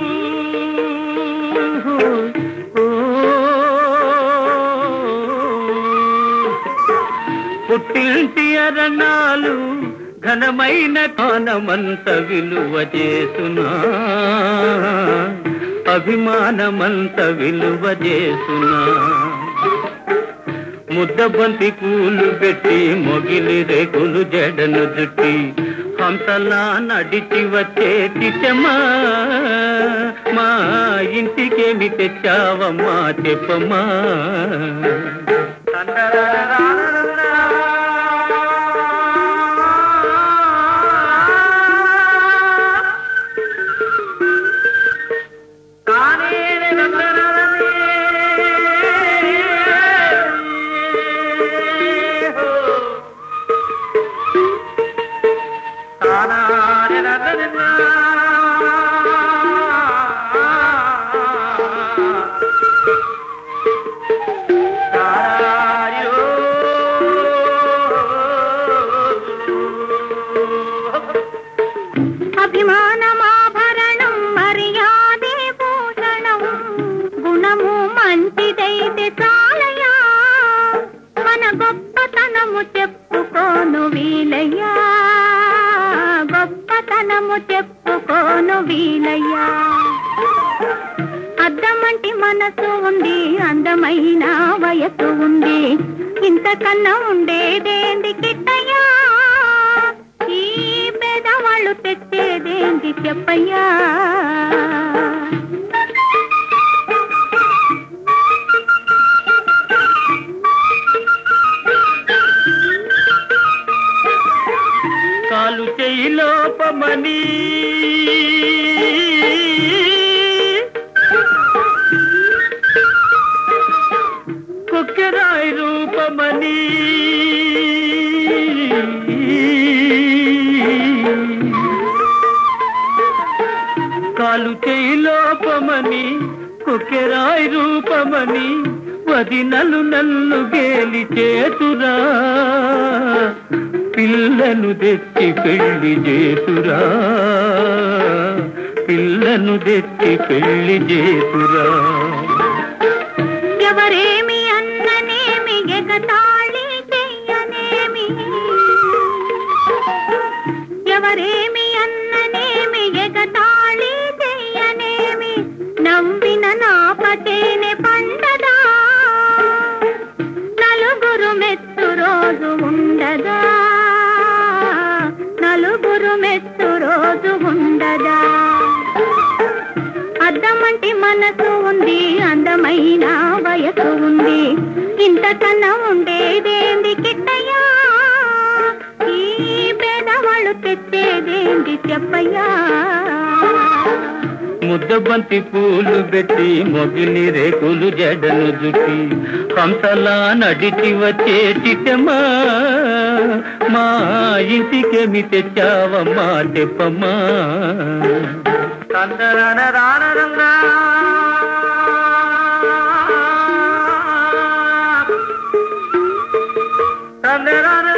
పుట్టింటి అరణాలు ఘనమైన కానమంత విలువ చేసునా అభిమానమంత విలువ చేసునా ముద్దబంతి పూలు పెట్టి మొగిలి రేకులు జడను జుట్టి హంసలా నడిచి వచ్చే చిట్టమ్మా మా ఇంటికేమి తెచ్చావమ్మా చెప్పమ్మా అభిమానమాభరణం మర్యాదే భూషణం గుణము మంచిదైతే చాలయ్యా మన గొప్పతనము చెప్పుకోను వీలయ్యా గొప్పతనము చెప్పుకోను వీలయ్యా అద్దమంటి మనసు ఉంది అందమైన వయసు ఉంది ఇంతకన్నా ఉండేదేంది కిట్టయ్యా ఈ పేదవాళ్ళు తెచ్చేదేంది చెప్పయ్యా కాలు చేయి లోపమని కుక్కెరాయి రూపమని కాలు చేయి లోపమని కుక్కెరాయి రూపమని వదినలు నన్ను గేలి చేతురా పిల్లను తెచ్చి పెళ్లి చేతురా పిల్లను తెచ్చి పెళ్లి చేతురా ఎవరేమి అన్ననేమి ఎగతాళి చెయ్యనేమి ఉరుమెత్తు రోజు ఉండదా అద్దమంటి మనసు ఉంది అందమైన వయసు ఉంది ఇంతకన్నా ఉండేదేంది కిట్టయ్యా ఈ పేదవాళ్ళు తెచ్చేదేంది చెప్పయ్యా ముద్దబంతి పూలు పెట్టి మొగిలి రేకులు జడను జుట్టి హంసలా నడిచి వచ్చే చిట్టమ్మా మా ఇంటికేమి తెచ్చావమ్మా తెప్పమ్మా తందరన రానరంగా తందరన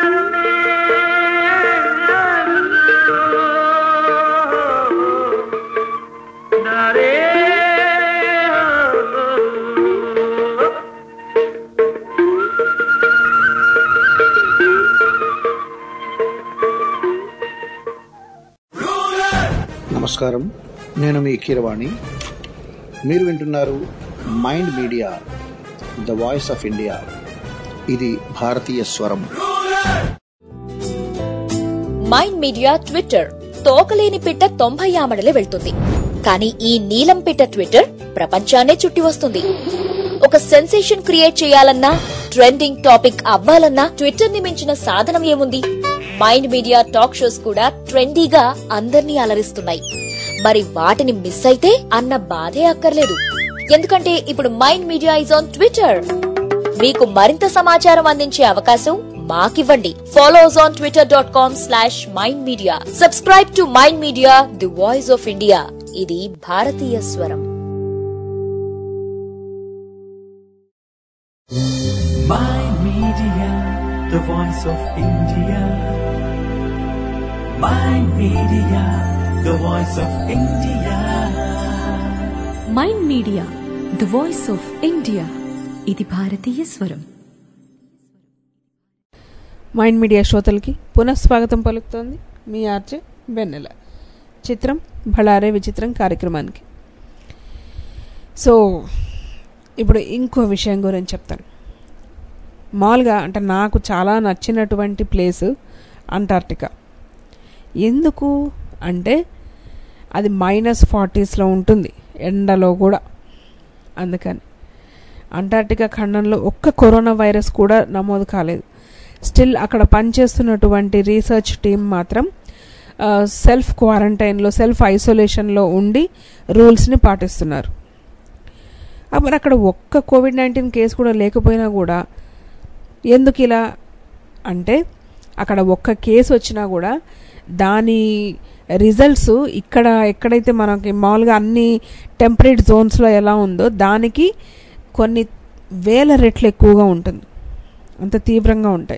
నమస్కారం నేను మీ కీరవాణి మీరు వింటున్నారు Mind media the voice of India ఇది భారతీయ స్వరం మైండ్ మీడియా ట్విట్టర్ తోకలేని పిట్ట తొంభై ఆమడలే వెళ్తుంది కానీ ఈ నీలం పిట్ట ట్విట్టర్ ప్రపంచాన్నే చుట్టి వస్తుంది ఒక సెన్సేషన్ క్రియేట్ చేయాలన్నా ట్రెండింగ్ టాపిక్ అవ్వాలన్నా ట్విట్టర్ ని మించిన సాధనం ఏముంది మైండ్ మీడియా టాక్ షోస్ కూడా ట్రెండీగా అందర్నీ అలరిస్తున్నాయి మరి వాటిని మిస్ అయితే అన్న బాధే అక్కర్లేదు ఎందుకంటే ఇప్పుడు Mind Media is on Twitter మీకు మరింత సమాచారం అందించే అవకాశం మాకివ్వండి follow us on Twitter dot com slash Mind Media subscribe to Mind Media the voice of India ఇది భారతీయ స్వరం Mind Media, the voice of India. Mind Media, the voice of India. Mind media the voice of India ఇది భారతీయ స్వరం mind media శ్రోతలకి పునఃస్వాగతం పలుకుతోంది మీ RJ వెన్నెల చిత్రం భళారే విచిత్రం కార్యక్రమానికి సో ఇప్పుడు ఇంకో విషయం గురించి చెప్తాను మామూలుగా అంటే నాకు చాలా నచ్చినటువంటి ప్లేస్ అంటార్టికా ఎందుకు అంటే అది మైనస్ ఫార్టీస్లో ఉంటుంది ఎండలో కూడా అందుకని అంటార్టికా ఖండంలో ఒక్క కరోనా వైరస్ కూడా నమోదు కాలేదు స్టిల్ అక్కడ పనిచేస్తున్నటువంటి రీసెర్చ్ టీం మాత్రం ఆ, సెల్ఫ్ క్వారంటైన్లో సెల్ఫ్ ఐసోలేషన్లో ఉండి రూల్స్ని పాటిస్తున్నారు ఆ, మరి అక్కడ ఒక్క కోవిడ్ నైన్టీన్ కేసు కూడా లేకపోయినా కూడా ఎందుకు ఇలా అంటే అక్కడ ఒక్క కేసు వచ్చినా కూడా దాని రిజల్ట్స్ ఇక్కడ ఎక్కడైతే మనకి మామూలుగా అన్ని టెంపరేట్ జోన్స్లో ఎలా ఉందో దానికి కొన్ని వేల రెట్లు ఎక్కువగా ఉంటుంది అంత తీవ్రంగా ఉంటాయి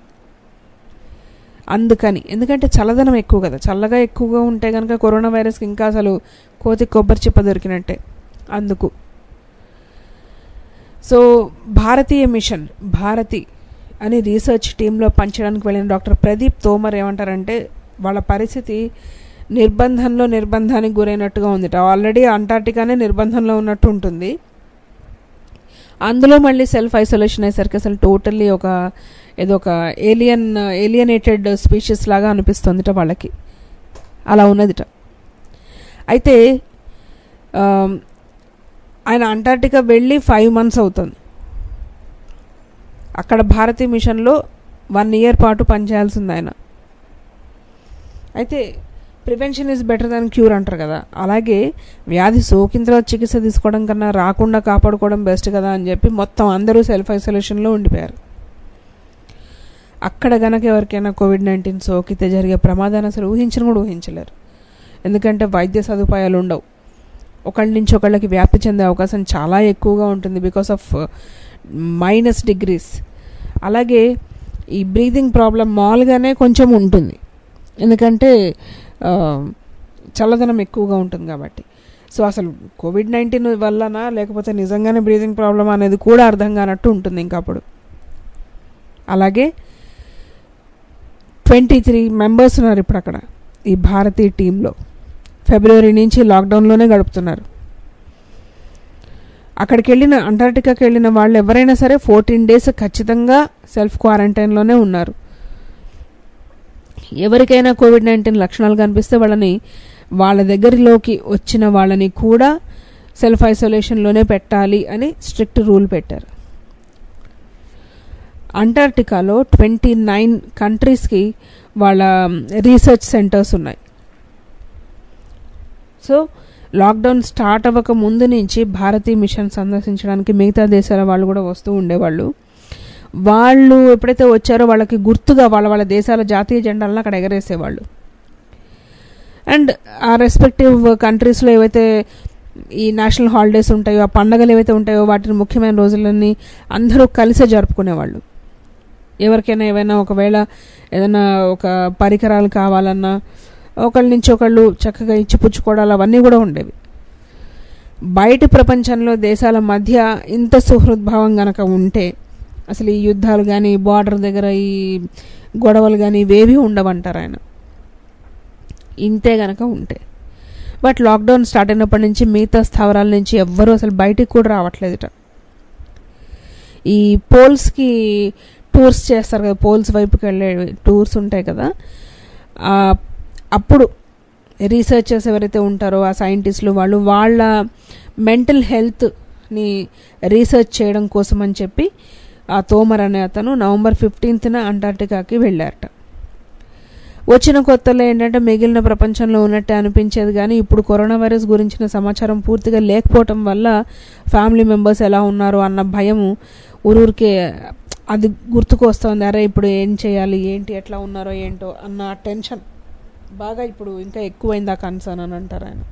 అందుకని ఎందుకంటే చల్లదనం ఎక్కువ కదా చల్లగా ఎక్కువగా ఉంటే కనుక కరోనా వైరస్కి ఇంకా అసలు కోతి కొబ్బరి చిప్ప దొరికినట్టే అందుకు సో భారతీయ మిషన్ భారతి అని రీసెర్చ్ టీంలో పంచడానికి వెళ్ళిన డాక్టర్ ప్రదీప్ తోమర్ ఏమంటారంటే వాళ్ళ పరిస్థితి నిర్బంధంలో నిర్బంధానికి గురైనట్టుగా ఉంది ఆల్రెడీ అంటార్టికానే నిర్బంధంలో ఉన్నట్టు ఉంటుంది అందులో మళ్ళీ సెల్ఫ్ ఐసోలేషన్ అయ్యేసరికి అసలు టోటల్లీ ఒక ఏదో ఒక ఏలియన్ ఏలియనేటెడ్ స్పీషీస్ లాగా అనిపిస్తుందిట వాళ్ళకి అలా ఉన్నదిట అయితే ఆమ్, ఆయన అంటార్టికా వెళ్ళి ఫైవ్ మంత్స్ అవుతుంది అక్కడ భారతీయ మిషన్లో వన్ ఇయర్ పాటు పనిచేయాల్సింది ఆయన అయితే prevention is better than cure అంటారు కదా అలాగే వ్యాధి సోకిన తర్వాత చికిత్స తీసుకోవడం కన్నా రాకుండా కాపాడుకోవడం బెస్ట్ కదా అని చెప్పి మొత్తం అందరూ సెల్ఫ్ ఐసోలేషన్లో ఉండిపోయారు అక్కడ గనక ఎవరికైనా కోవిడ్ నైన్టీన్ సోకితే జరిగే ప్రమాదాన్ని అసలు ఊహించను కూడా ఊహించలేరు ఎందుకంటే వైద్య సదుపాయాలు ఉండవు ఒకళ్ళ నుంచి ఒకళ్ళకి వ్యాప్తి చెందే అవకాశం చాలా ఎక్కువగా ఉంటుంది బికాస్ ఆఫ్ మైనస్ డిగ్రీస్ అలాగే ఈ బ్రీతింగ్ ప్రాబ్లం మామూలుగానే కొంచెం ఉంటుంది ఎందుకంటే ఆ, చల్లదనం ఎక్కువగా ఉంటుంది కాబట్టి సో అసలు కోవిడ్ నైన్టీన్ వల్లనా లేకపోతే నిజంగానే బ్రీతింగ్ ప్రాబ్లం అనేది కూడా అర్థం కానట్టు ఉంటుంది ఇంకా అప్పుడు అలాగే ట్వంటీ త్రీ మెంబర్స్ ఉన్నారు ఇప్పుడు అక్కడ ఈ భారతీయ టీంలో ఫిబ్రవరి నుంచి లాక్డౌన్లోనే గడుపుతున్నారు అక్కడికి వెళ్ళిన అంటార్టికాకి వెళ్ళిన వాళ్ళు ఎవరైనా సరే ఫోర్టీన్ డేస్ ఖచ్చితంగా సెల్ఫ్ క్వారంటైన్లోనే ఉన్నారు ఎవరికైనా కోవిడ్ నైన్టీన్ లక్షణాలు కనిపిస్తే వాళ్ళని వాళ్ళ దగ్గరలోకి వచ్చిన వాళ్ళని కూడా సెల్ఫ్ ఐసోలేషన్లోనే పెట్టాలి అని స్ట్రిక్ట్ రూల్ పెట్టారు అంటార్టికాలో ట్వంటీ నైన్ కంట్రీస్కి వాళ్ళ రీసెర్చ్ సెంటర్స్ ఉన్నాయి సో లాక్డౌన్ స్టార్ట్ అవ్వక ముందు నుంచి భారతీయ మిషన్ సందర్శించడానికి మిగతా దేశాల వాళ్ళు కూడా వస్తూ ఉండేవాళ్ళు వాళ్ళు ఎప్పుడైతే వచ్చారో వాళ్ళకి గుర్తుగా వాళ్ళ వాళ్ళ దేశాల జాతీయ జెండాలను అక్కడ ఎగరేసేవాళ్ళు అండ్ ఆ రెస్పెక్టివ్ కంట్రీస్లో ఏవైతే ఈ నేషనల్ హాలిడేస్ ఉంటాయో ఆ పండగలు ఏవైతే ఉంటాయో వాటిని ముఖ్యమైన రోజులన్నీ అందరూ కలిసే జరుపుకునేవాళ్ళు ఎవరికైనా ఏమైనా ఒకవేళ ఏదైనా ఒక పరికరాలు కావాలన్నా ఒకళ్ళ నుంచి ఒకళ్ళు చక్కగా ఇచ్చిపుచ్చుకోవడాలు అవన్నీ కూడా ఉండేవి బయటి ప్రపంచంలో దేశాల మధ్య ఇంత సుహృద్భావం గనక ఉంటే అసలు ఈ యుద్ధాలు కానీ బార్డర్ దగ్గర ఈ గొడవలు కానీ ఇవేవి ఉండవంటారు ఆయన ఇంతే గనక ఉంటే బట్ లాక్డౌన్ స్టార్ట్ అయినప్పటి నుంచి మిగతా స్థావరాల నుంచి ఎవ్వరూ అసలు బయటికి కూడా రావట్లేదుట ఈ పోల్స్కి టూర్స్ చేస్తారు కదా పోల్స్ వైపుకి వెళ్ళే టూర్స్ ఉంటాయి కదా ఆ, అప్పుడు రీసెర్చర్స్ ఎవరైతే ఉంటారో ఆ సైంటిస్టులు వాళ్ళు వాళ్ళ మెంటల్ హెల్త్ని రీసెర్చ్ చేయడం కోసం అని చెప్పి ఆ తోమర్ అనే అతను నవంబర్ ఫిఫ్టీన్త్న అంటార్టికాకి వెళ్ళారట వచ్చిన కొత్తలో ఏంటంటే మిగిలిన ప్రపంచంలో ఉన్నట్టే అనిపించేది కానీ ఇప్పుడు కరోనా వైరస్ గురించిన సమాచారం పూర్తిగా లేకపోవటం వల్ల ఫ్యామిలీ మెంబర్స్ ఎలా ఉన్నారు అన్న భయము ఊరూరికే అది గుర్తుకు వస్తుంది అరే ఇప్పుడు ఏం చేయాలి ఏంటి ఎట్లా ఉన్నారో ఏంటో అన్న టెన్షన్ బాగా ఇప్పుడు ఇంకా ఎక్కువైంది ఆ కన్సర్న్ అని అంటారు ఆయన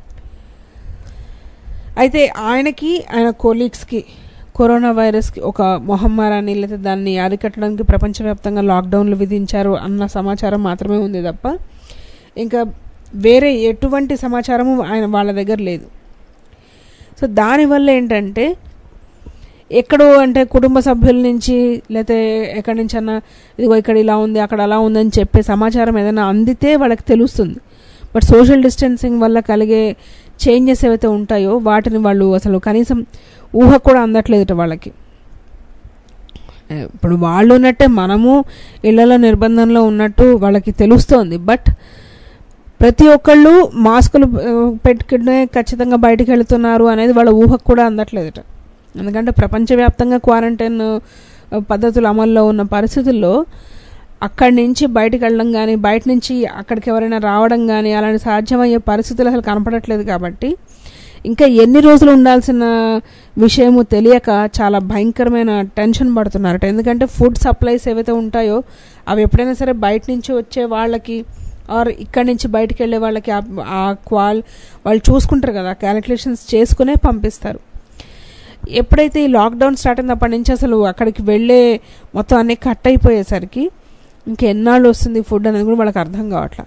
అయితే ఆయనకి ఆయన కొలీగ్స్కి కరోనా వైరస్కి ఒక మొహమ్మారాన్ని లేదా దాన్ని అరికట్టడానికి ప్రపంచవ్యాప్తంగా లాక్డౌన్లు విధించారు అన్న సమాచారం మాత్రమే ఉంది తప్ప ఇంకా వేరే ఎటువంటి సమాచారము ఆయన వాళ్ళ దగ్గర లేదు సో దానివల్ల ఏంటంటే ఎక్కడో అంటే కుటుంబ సభ్యుల నుంచి లేకపోతే ఎక్కడి నుంచి అన్నా ఇదిగో ఇక్కడ ఇలా ఉంది అక్కడ అలా ఉందని చెప్పే సమాచారం ఏదైనా అందితే వాళ్ళకి తెలుస్తుంది బట్ సోషల్ డిస్టెన్సింగ్ వల్ల కలిగే చేంజెస్ ఏవైతే ఉంటాయో వాటిని వాళ్ళు అసలు కనీసం ఊహ కూడా అందట్లేదుట వాళ్ళకి ఇప్పుడు వాళ్ళు ఉన్నట్టే మనము ఇళ్లలో నిర్బంధంలో ఉన్నట్టు వాళ్ళకి తెలుస్తోంది బట్ ప్రతి ఒక్కళ్ళు మాస్కులు ఆ, పెట్టుకునే ఖచ్చితంగా బయటికి వెళుతున్నారు అనేది వాళ్ళ ఊహకు కూడా అందట్లేదుట ఎందుకంటే ప్రపంచవ్యాప్తంగా క్వారంటైన్ ఆ, పద్ధతులు అమల్లో ఉన్న పరిస్థితుల్లో అక్కడి నుంచి బయటికి వెళ్ళడం కానీ బయట నుంచి అక్కడికి ఎవరైనా రావడం కానీ అలాంటి సాధ్యమయ్యే పరిస్థితులు అసలు కనపడట్లేదు కాబట్టి ఇంకా ఎన్ని రోజులు ఉండాల్సిన విషయము తెలియక చాలా భయంకరమైన టెన్షన్ పడుతున్నారట ఎందుకంటే ఫుడ్ సప్లైస్ ఏవైతే ఉంటాయో అవి ఎప్పుడైనా సరే బయట నుంచి వచ్చే వాళ్ళకి ఆర్ ఇక్కడి నుంచి బయటికి వెళ్ళే వాళ్ళకి ఆ- ఆ క్వాల్ వాళ్ళు చూసుకుంటారు కదా క్యాలిక్యులేషన్స్ చేసుకునే పంపిస్తారు ఎప్పుడైతే ఈ లాక్డౌన్ స్టార్ట్ అయినప్పటి నుంచి అసలు అక్కడికి వెళ్ళే మొత్తం అన్నీ కట్ అయిపోయేసరికి ఇంకెన్నాళ్ళు వస్తుంది ఫుడ్ అనేది కూడా వాళ్ళకి అర్థం కావట్లా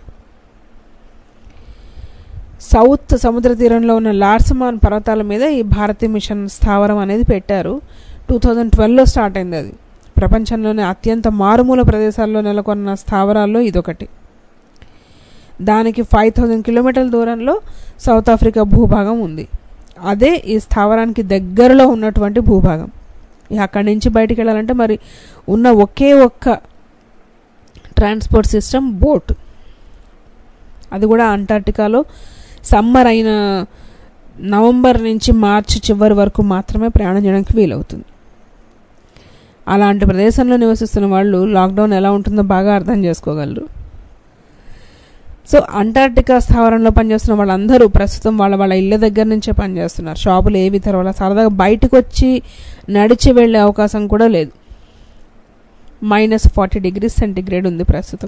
సౌత్ సముద్ర తీరంలో ఉన్న లార్సమాన్ పర్వతాల మీద ఈ భారతీయ మిషన్ స్థావరం అనేది పెట్టారు టూ థౌజండ్ ట్వెల్వ్లో స్టార్ట్ అయింది అది ప్రపంచంలోనే అత్యంత మారుమూల ప్రదేశాల్లో నెలకొన్న స్థావరాల్లో ఇదొకటి దానికి ఫైవ్ థౌజండ్ కిలోమీటర్ల దూరంలో సౌత్ ఆఫ్రికా భూభాగం ఉంది అదే ఈ స్థావరానికి దగ్గరలో ఉన్నటువంటి భూభాగం ఇక అక్కడి నుంచి బయటికి వెళ్ళాలంటే మరి ఉన్న ఒకే ఒక్క ట్రాన్స్పోర్ట్ సిస్టమ్ బోట్ అది కూడా అంటార్టికాలో సమ్మర్ అయిన నవంబర్ నుంచి మార్చి చివరి వరకు మాత్రమే ప్రయాణం చేయడానికి వీలవుతుంది అలాంటి ప్రదేశంలో నివసిస్తున్న వాళ్ళు లాక్డౌన్ ఎలా ఉంటుందో బాగా అర్థం చేసుకోగలరు సో అంటార్టికా స్థావరంలో పనిచేస్తున్న వాళ్ళందరూ ప్రస్తుతం వాళ్ళ వాళ్ళ ఇళ్ళ దగ్గర నుంచే పనిచేస్తున్నారు షాపులు ఏవి తెరవాల సరదాగా బయటకు వచ్చి నడిచి వెళ్ళే అవకాశం కూడా లేదు మైనస్ ఫార్టీ డిగ్రీస్ సెంటిగ్రేడ్ ఉంది ప్రస్తుతం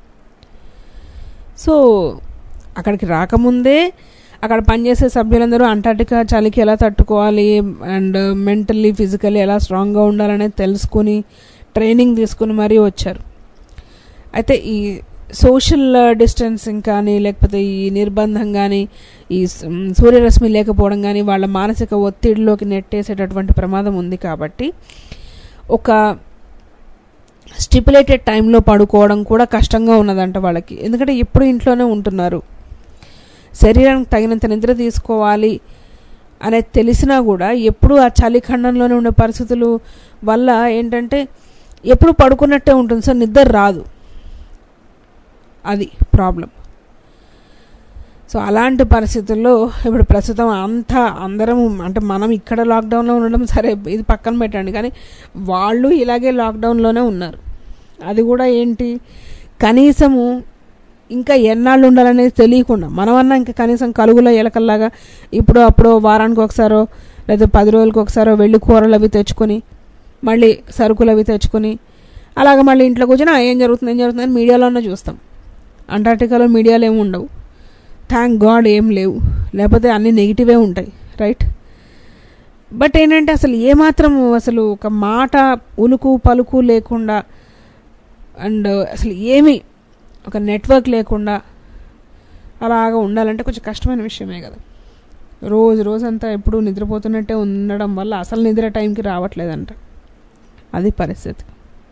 సో అక్కడికి రాకముందే అక్కడ పనిచేసే సభ్యులందరూ అంటార్టికా చలికి ఎలా తట్టుకోవాలి అండ్ మెంటల్లీ ఫిజికల్లీ ఎలా స్ట్రాంగ్గా ఉండాలనేది తెలుసుకుని ట్రైనింగ్ తీసుకుని మరీ వచ్చారు అయితే ఈ సోషల్ డిస్టెన్సింగ్ కానీ లేకపోతే ఈ నిర్బంధం కానీ ఈ స- సూర్యరశ్మి లేకపోవడం కానీ వాళ్ళ మానసిక ఒత్తిడిలోకి నెట్టేసేటటువంటి ప్రమాదం ఉంది కాబట్టి ఒక స్టిపులేటెడ్ టైంలో పడుకోవడం కూడా కష్టంగా ఉన్నదంట వాళ్ళకి ఎందుకంటే ఎప్పుడు ఇంట్లోనే ఉంటున్నారు శరీరానికి తగినంత నిద్ర తీసుకోవాలి అనేది తెలిసినా కూడా ఎప్పుడు ఆ చలి ఖండంలోనే ఉండే పరిస్థితులు వల్ల ఏంటంటే ఎప్పుడు పడుకున్నట్టే ఉంటుంది సో నిద్ర రాదు అది ప్రాబ్లం సో అలాంటి పరిస్థితుల్లో ఇప్పుడు ప్రస్తుతం అంతా అందరం అంటే మనం ఇక్కడ లాక్డౌన్లో ఉండడం సరే ఇది పక్కన పెట్టండి కానీ వాళ్ళు ఇలాగే లాక్డౌన్లోనే ఉన్నారు అది కూడా ఏంటి కనీసము ఇంకా ఎన్నాళ్ళు ఉండాలనేది తెలియకుండా మనమన్నా ఇంకా కనీసం కలుగులో ఎలకల్లాగా ఇప్పుడు అప్పుడు వారానికి ఒకసారో లేదా పది రోజులకి ఒకసారో వెళ్ళి కూరలు అవి తెచ్చుకొని మళ్ళీ సరుకులు అవి తెచ్చుకొని అలాగ మళ్ళీ ఇంట్లో కూర్చొని "ఆ, ఏం జరుగుతుంది ఏం జరుగుతుంది అని మీడియాలోనే చూస్తాం అంటార్టికాలో మీడియాలు ఏమి ఉండవు థ్యాంక్ గాడ్ ఏం లేవు లేకపోతే అన్ని నెగిటివే ఉంటాయి రైట్ బట్ ఏంటంటే అసలు ఏమాత్రం అసలు ఒక మాట ఉలుకు పలుకు లేకుండా అండ్ అసలు ఏమీ ఒక నెట్వర్క్ లేకుండా అలాగా ఉండాలంటే కొంచెం కష్టమైన విషయమే కదా రోజు రోజంతా ఎప్పుడు నిద్రపోతున్నట్టే ఉండడం వల్ల అసలు నిద్ర టైంకి రావట్లేదంట అది పరిస్థితి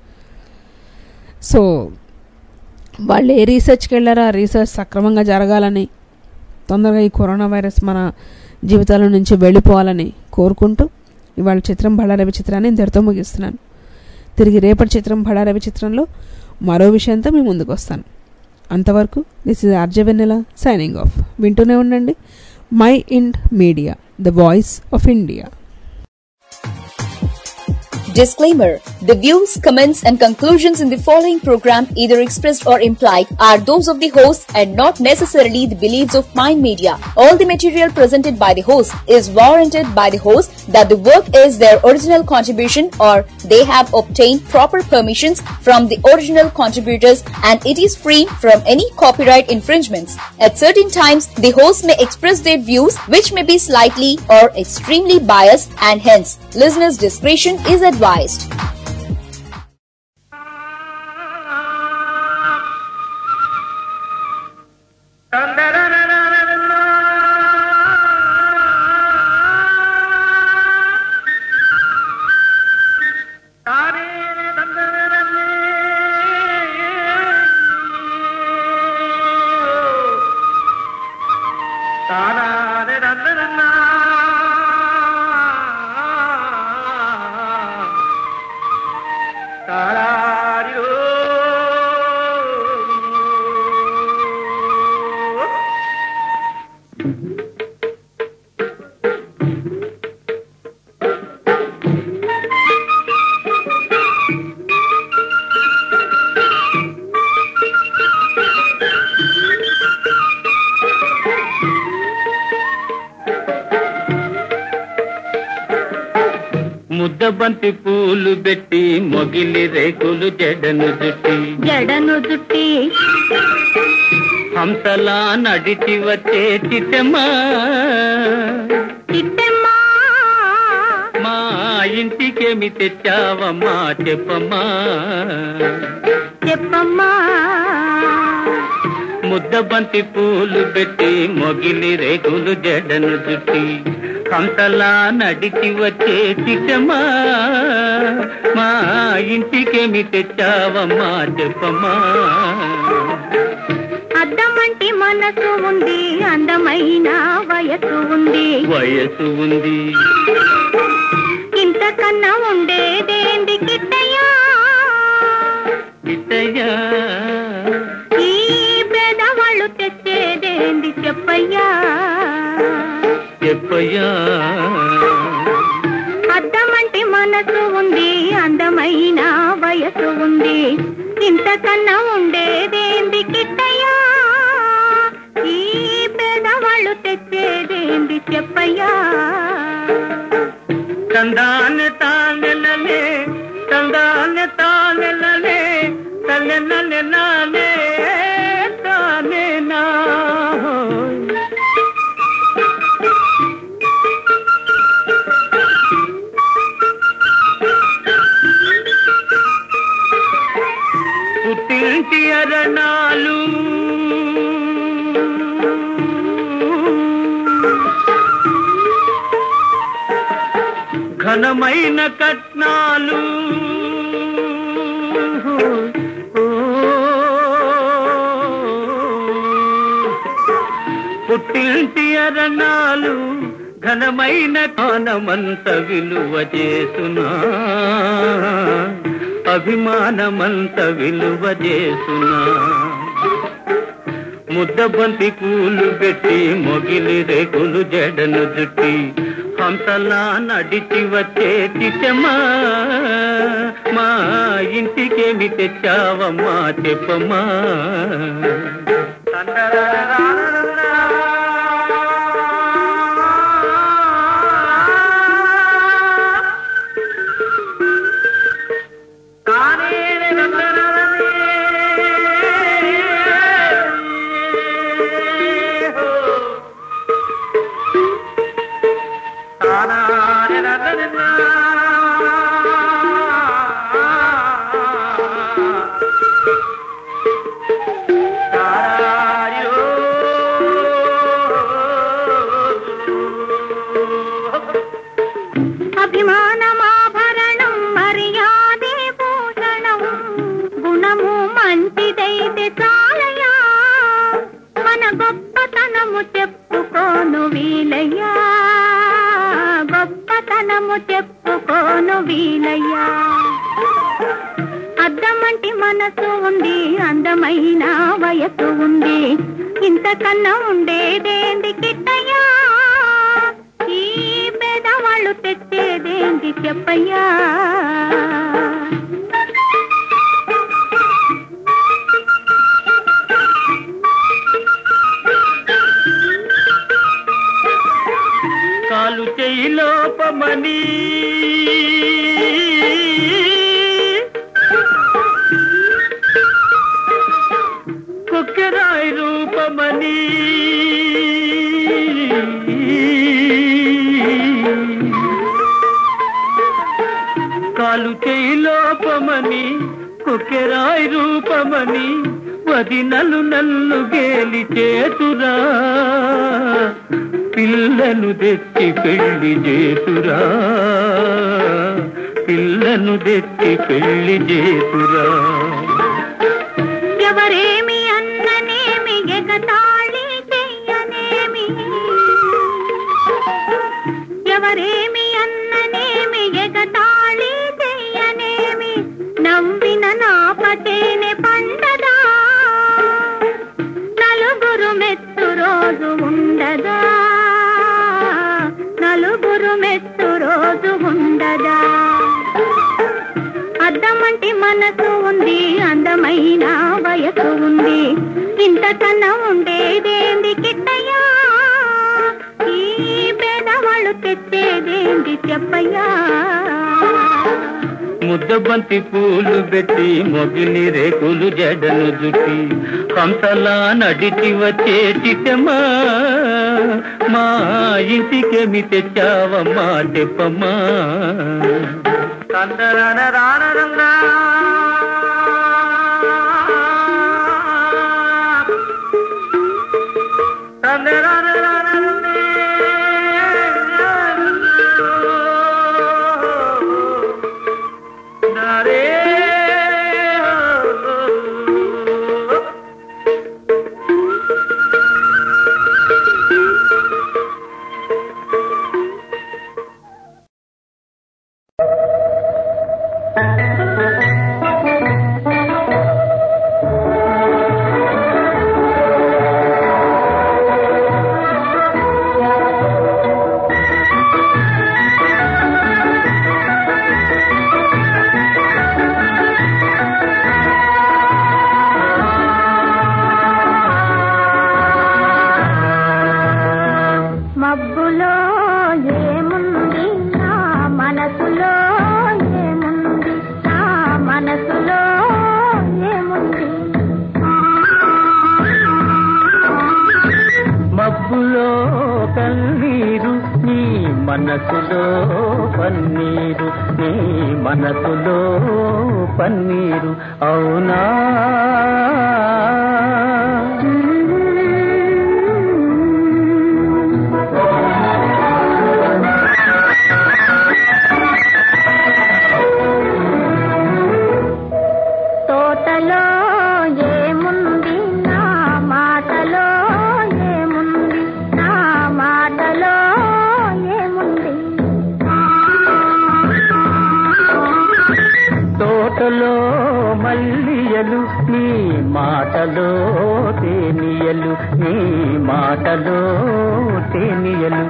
సో వాళ్ళు ఏ రీసెర్చ్కి వెళ్ళారో ఆ రీసెర్చ్ సక్రమంగా జరగాలని తొందరగా ఈ కరోనా వైరస్ మన జీవితాల నుంచి వెళ్ళిపోవాలని కోరుకుంటూ ఇవాళ చిత్రం బళ్ళారవి చిత్రాన్ని ఇంతటితో ముగిస్తున్నాను తిరిగి రేపటి చిత్రం బళ్ళారవి చిత్రంలో మరో విషయంతో మీ ముందుకు వస్తాను అంతవరకు this is RJ Vennela signing off వింటూనే ఉండండి Mind Media the voice of India Disclaimer The views, comments, and conclusions in the following program, either expressed or implied, are those of the host and not necessarily the beliefs of Mind Media. All the material presented by the host is warranted by the host that the work is their original contribution or they have obtained proper permissions from the original contributors and it is free from any copyright infringements. At certain times, the host may express their views which may be slightly or extremely biased and hence listeners' discretion is advised. ముద్దబంతి పూలు పెట్టి మొగిలి రేకులు జడను జుట్టి జడను జుట్టి హంసలా నడిచి వచ్చే చిట్టమ్మా చిట్టమ్మా మా ఇంటికేమి తెచ్చావమ్మా చెప్పమ్మా చెప్పమ్మా ముద్దబంతి పూలు పెట్టి మొగిలి రేకులు జడను చుట్టి హంసలా నడిచి వచ్చే చిట్టమ్మా మా ఇంటికేమి తెచ్చావమ్మా చెప్పమ్మా అద్దమంటి మనసు ఉంది అందమైన వయసు ఉంది వయసు ఉంది ఇంతకన్నా ఉండేదేంది కిట్టయ్యా ఇతయ్యా ఈ పేదవాళ్ళు తెచ్చేదేంది చెప్పయ్యా చెప్పయ్యా అద్దమంటి మనసు ఉంది అందమైన వయసు ఉంది ఇంతకన్నా ఉండేదేంది కిట్టయ్యా ఈ పేదవాళ్ళు తెచ్చేదేంది చెప్పయ్యా తందాన తానెలలే తందాన తానెలలే తల్లెనలే నానే తానే నా పుట్టింటి అరణాలు ఘనమైన కట్నాలు పుట్టింటి అరణాలు ఘనమైన కానమంత విలువ చేసునా అభిమానమంత విలువ చేసునా ముద్దబంతి పూలు పెట్టి మొగిలి రేకులు జడను జుట్టి హంసలా నడిచి వచ్చే చిట్టమ్మా మా ఇంటికేమి తెచ్చావమ్మా చెప్పమ్మా అభిమానమాభరణం మర్యాదే భూషణం గుణము మంచిదైతే చాలయా మన గొప్పతనము చెప్పుకోను వీలయ్యా గొప్పతనము చెప్పుకోను వీలయ్యా అద్దమంటి మనసు ఉంది అందమైన వయసు ఉంది ఇంతకన్నా ఉండేదేంది కిట్టయ్యా ఈ పేదవాళ్ళు తెచ్చేదేంది చెప్పయ్యా కాలు చేయి లోపమని కుక్కెరాయి రూపమని కాలు చేయి లోపమని కుక్కెరాయి రూపమని వదినలు నల్లు గేలి చేతురా పిల్లను తెచ్చి పెళ్లి చేతురా పిల్లను తెచ్చి పెళ్లి చేతురా ఎవరేమి అన్ననేమి ఎగతాళి చెయ్యనేమి ఎవరేమి అన్ననేమి ఎగతాళి చెయ్యనేమి నవ్విన నా పటేనే పండదా నలుగురు మెత్తు రోజు ఉండదా నలుగురు మెత్తు రోజు ఉండదా అద్దమంటి మనసు ఉంది అందమైన వయసు ఉంది ఇంతకన్నా ఉండేదేంది కిట్టయ్యా ఈ పేదవాళ్ళు తెచ్చేదేంది చెప్పయ్యా ముద్దబంతి పూలు పెట్టి మొగిలి రేకులు జడను జుట్టి హంసలా నడిచి వచ్చే చిట్టమ్మా మా ఇంటికేమి తెచ్చావమ్మా చెప్పమ్మా మబ్బులో ఏముంది నా మనసులో ఏముంది నా మనసులో ఏముంది మబ్బులో కన్నీరు నీ మనసులో పన్నీరు నీ మనసులో పన్నీరు అవునా తోటలో ఏముంది నా మాటలో ఏముంది నా మాటలో ఏముంది తోటలో మల్లియలు నీ మాటలో తేనియలు నీ మాటలో తేనియలు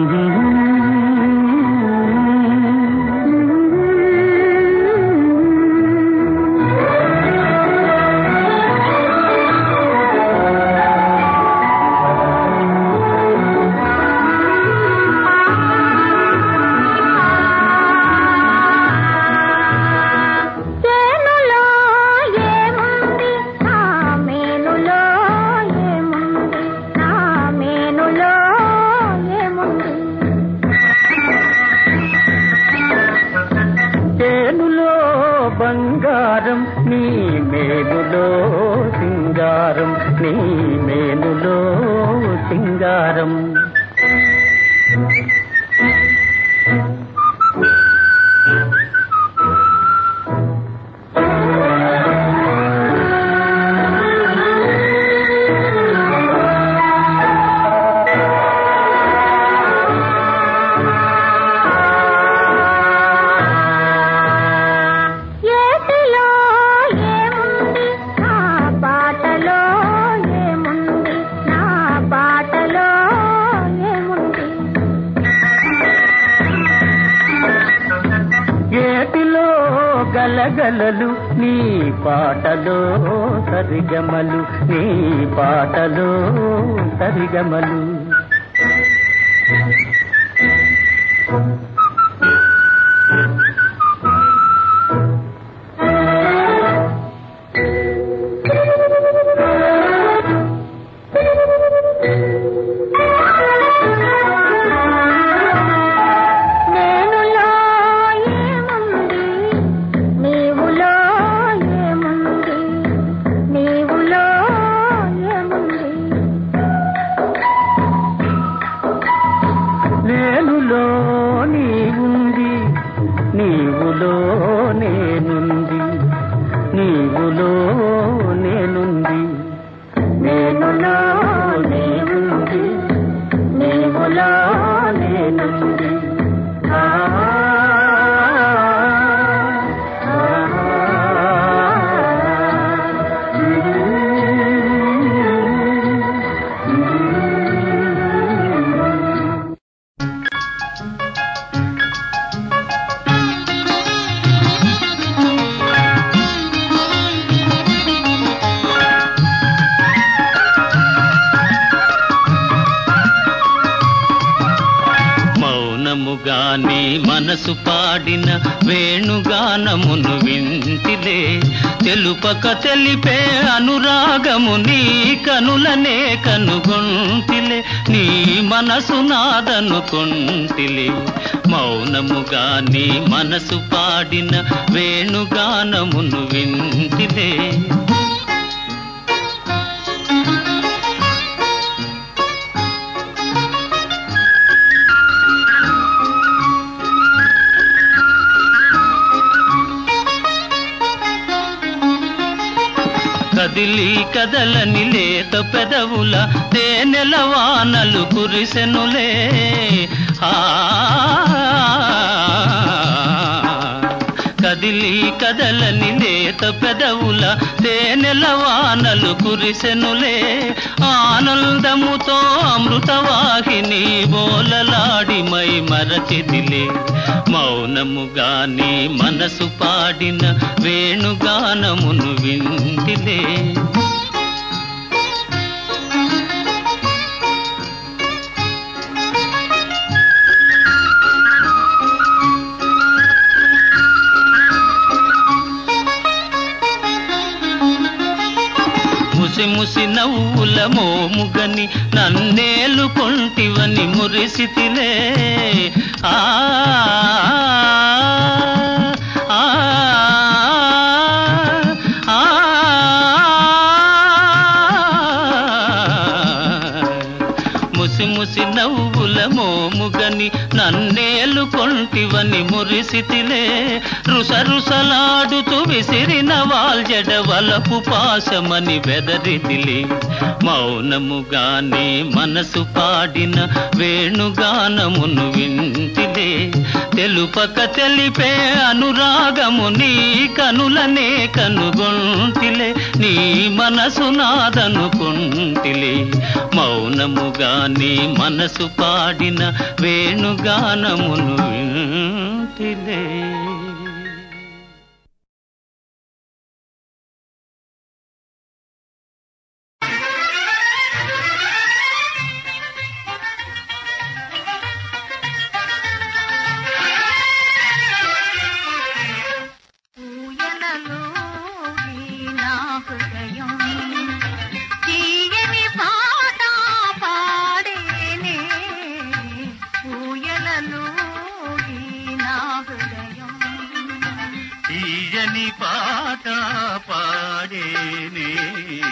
చేనులో ఏముంది నా మేనులో ఏముంది నా మేనులో ఏముంది చేనులో బంగారం నీ మేనులో సింగారం నీ మేనులో సింగారం ఏటిలో ఏముంది నా బాటలో ఏముంది నా బాటలో ఏముంది ఏటిలో గలగలలు నీ పాటలో సరిగమలు నీ పాటలో సరిగమలు నేనులో ఏముంది నీవులో ఏముంది నీవులో ఏముంది నేనులో నీవుంది నీవులో నేనుంది నీవులో నేనుంది నేనులో నీవుంది నీవులో నేనుంది ఆ మౌనముగానే మనసు పాడిన వేణుగానమును వింటిలే తెలుపక తెలిపే అనురాగము నీ కనులనే కనుగొంటిలే నీ మనసు నాదనుకొంటిలే మౌనముగానే మనసు పాడిన వేణుగానమును వింటిలే కదిలి కదలని లేత పెదవుల తేనెల వానలు కురిసెనులే ఆ కదిలి కదలని లేత పెదవుల తేనెల వానలు కురిసెనులే ఆనందముతో అమృతవాహిని బోలలాడి మై మరచిదిలే మౌనముగాని మనసు పాడిన వేణుగానమును వింటిలే ముసి ముసి నవ్వుల మోముగని నన్నేలు కొంటివని మురిసితిలే ఆ ఆ, ఆ, ముసి ముసి నవ్వుల మోముగని నన్నేలు మేలుకొంటివని మురిసితిలే రుసరుసలాడుతూ విసిరిన వాల్జడ వలపు పాశమని బెదరితిలే మౌనముగానే మనసు పాడిన వేణుగానమును వింటిలే తెలుపక తెలిపే అనురాగము నీ కనులనే కనుగొంటిలే నీ మనసు నాదనుకుంటిలే మౌనముగానే మనసు పాడిన వేణుగానమును వింటిలే ఊయలలో నా హృదయం తీయని పాట పాడేనే ఊయలలో నా హృదయం తీయని పాట పాడేనే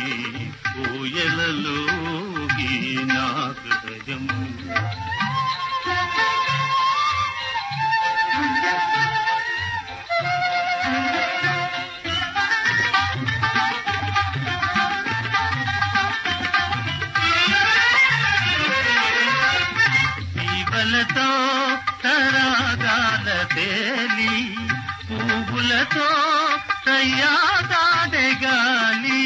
ఊయలలో నా హృదయం జీవలతో తరాగాల తేలి పువ్వులతో తయ్యాగాడే గాలి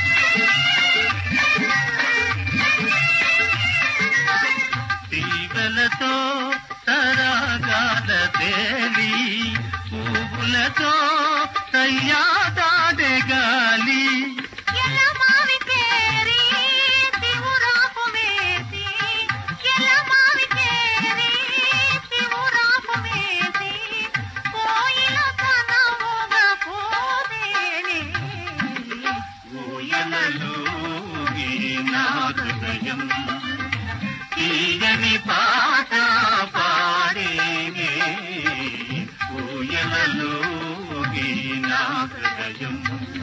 తీగలతో తరాగాల తేలి పువ్వులతో తయ్యాగాడే గాలి ఎలమావి కేరి శివురాపు వేసి ఎలమావి కేరి శివురాపు వేసి కోయిల కనముగా పోదేనే ఊయలలో నా హృదయం తీయని పాట పాడేనే ఊయలలో నా హృదయం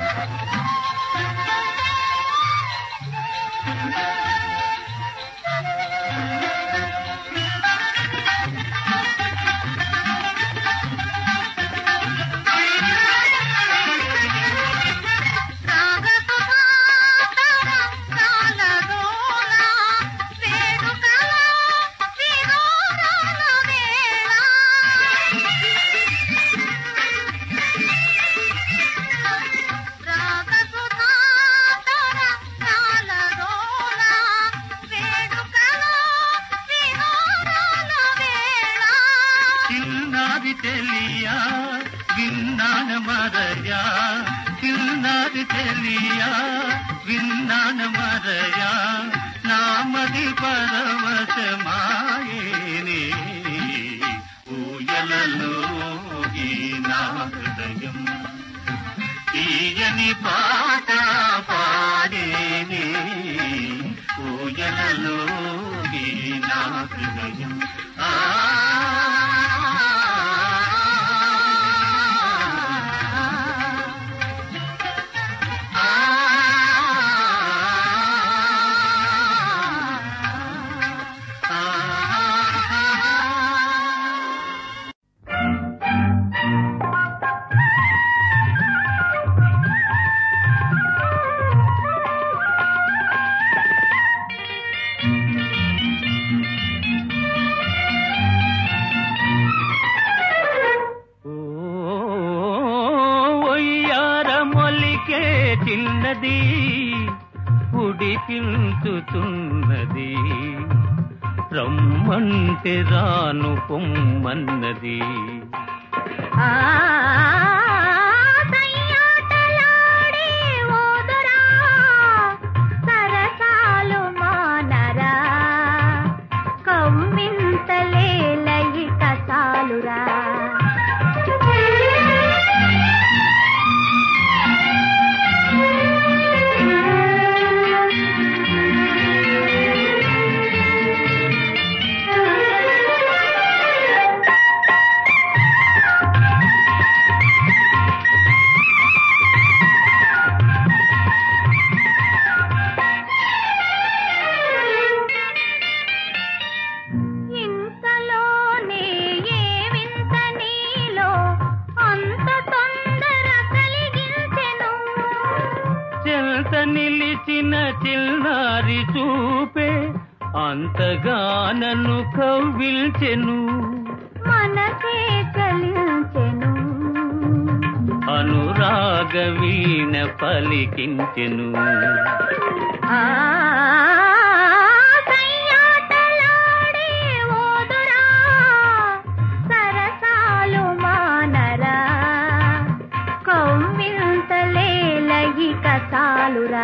చిన్నారి తెలియా విన్నాన మరయా చిన్నారి తెలియా విన్నాన మరయా నామది పరవశమాయేనే ఊయలలో నా హృదయం తీయని పాట పాడేనే ఊయలలో నా హృదయం ఆ ఒయ్యార మొలికే చిన్నది ఉడికించుతున్నది రమ్మంటే రాను పొమ్మన్నది సరసాలు మానరా కమ్మింతలేలయి కసాలురా చెంత నిలిచిన చిన్నారి చూపే అంతగానను కవ్విల్చెను మనసే చలించెను అనురాగ వీణ పలికించెను ఆ సయ్యాటలాడే ఓదురా సరసాలు మానరా కౌమింతలేలయిక చాలురా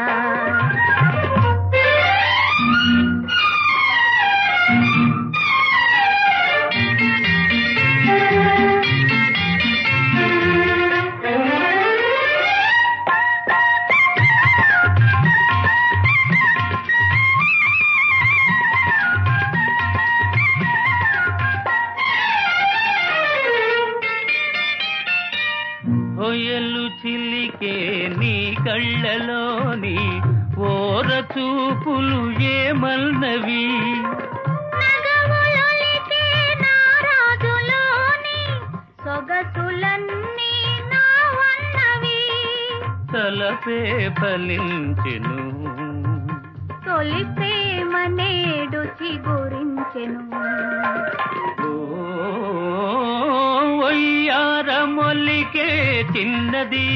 ఒయలు చిలికే నీ కళ్ళలోని ఓర చూపులు ఏమల్నవి నగవులొలికే నారాజులోని సొగసులన్నీ నావన్నవి తలపే ఫలించెను తొలి ప్రేమ నేడు చిగురించెను మొల్లికే చిన్నది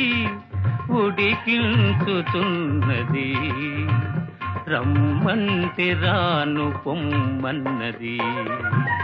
ఉడికించుతున్నది రమ్మంటి రాను పొమ్మన్నది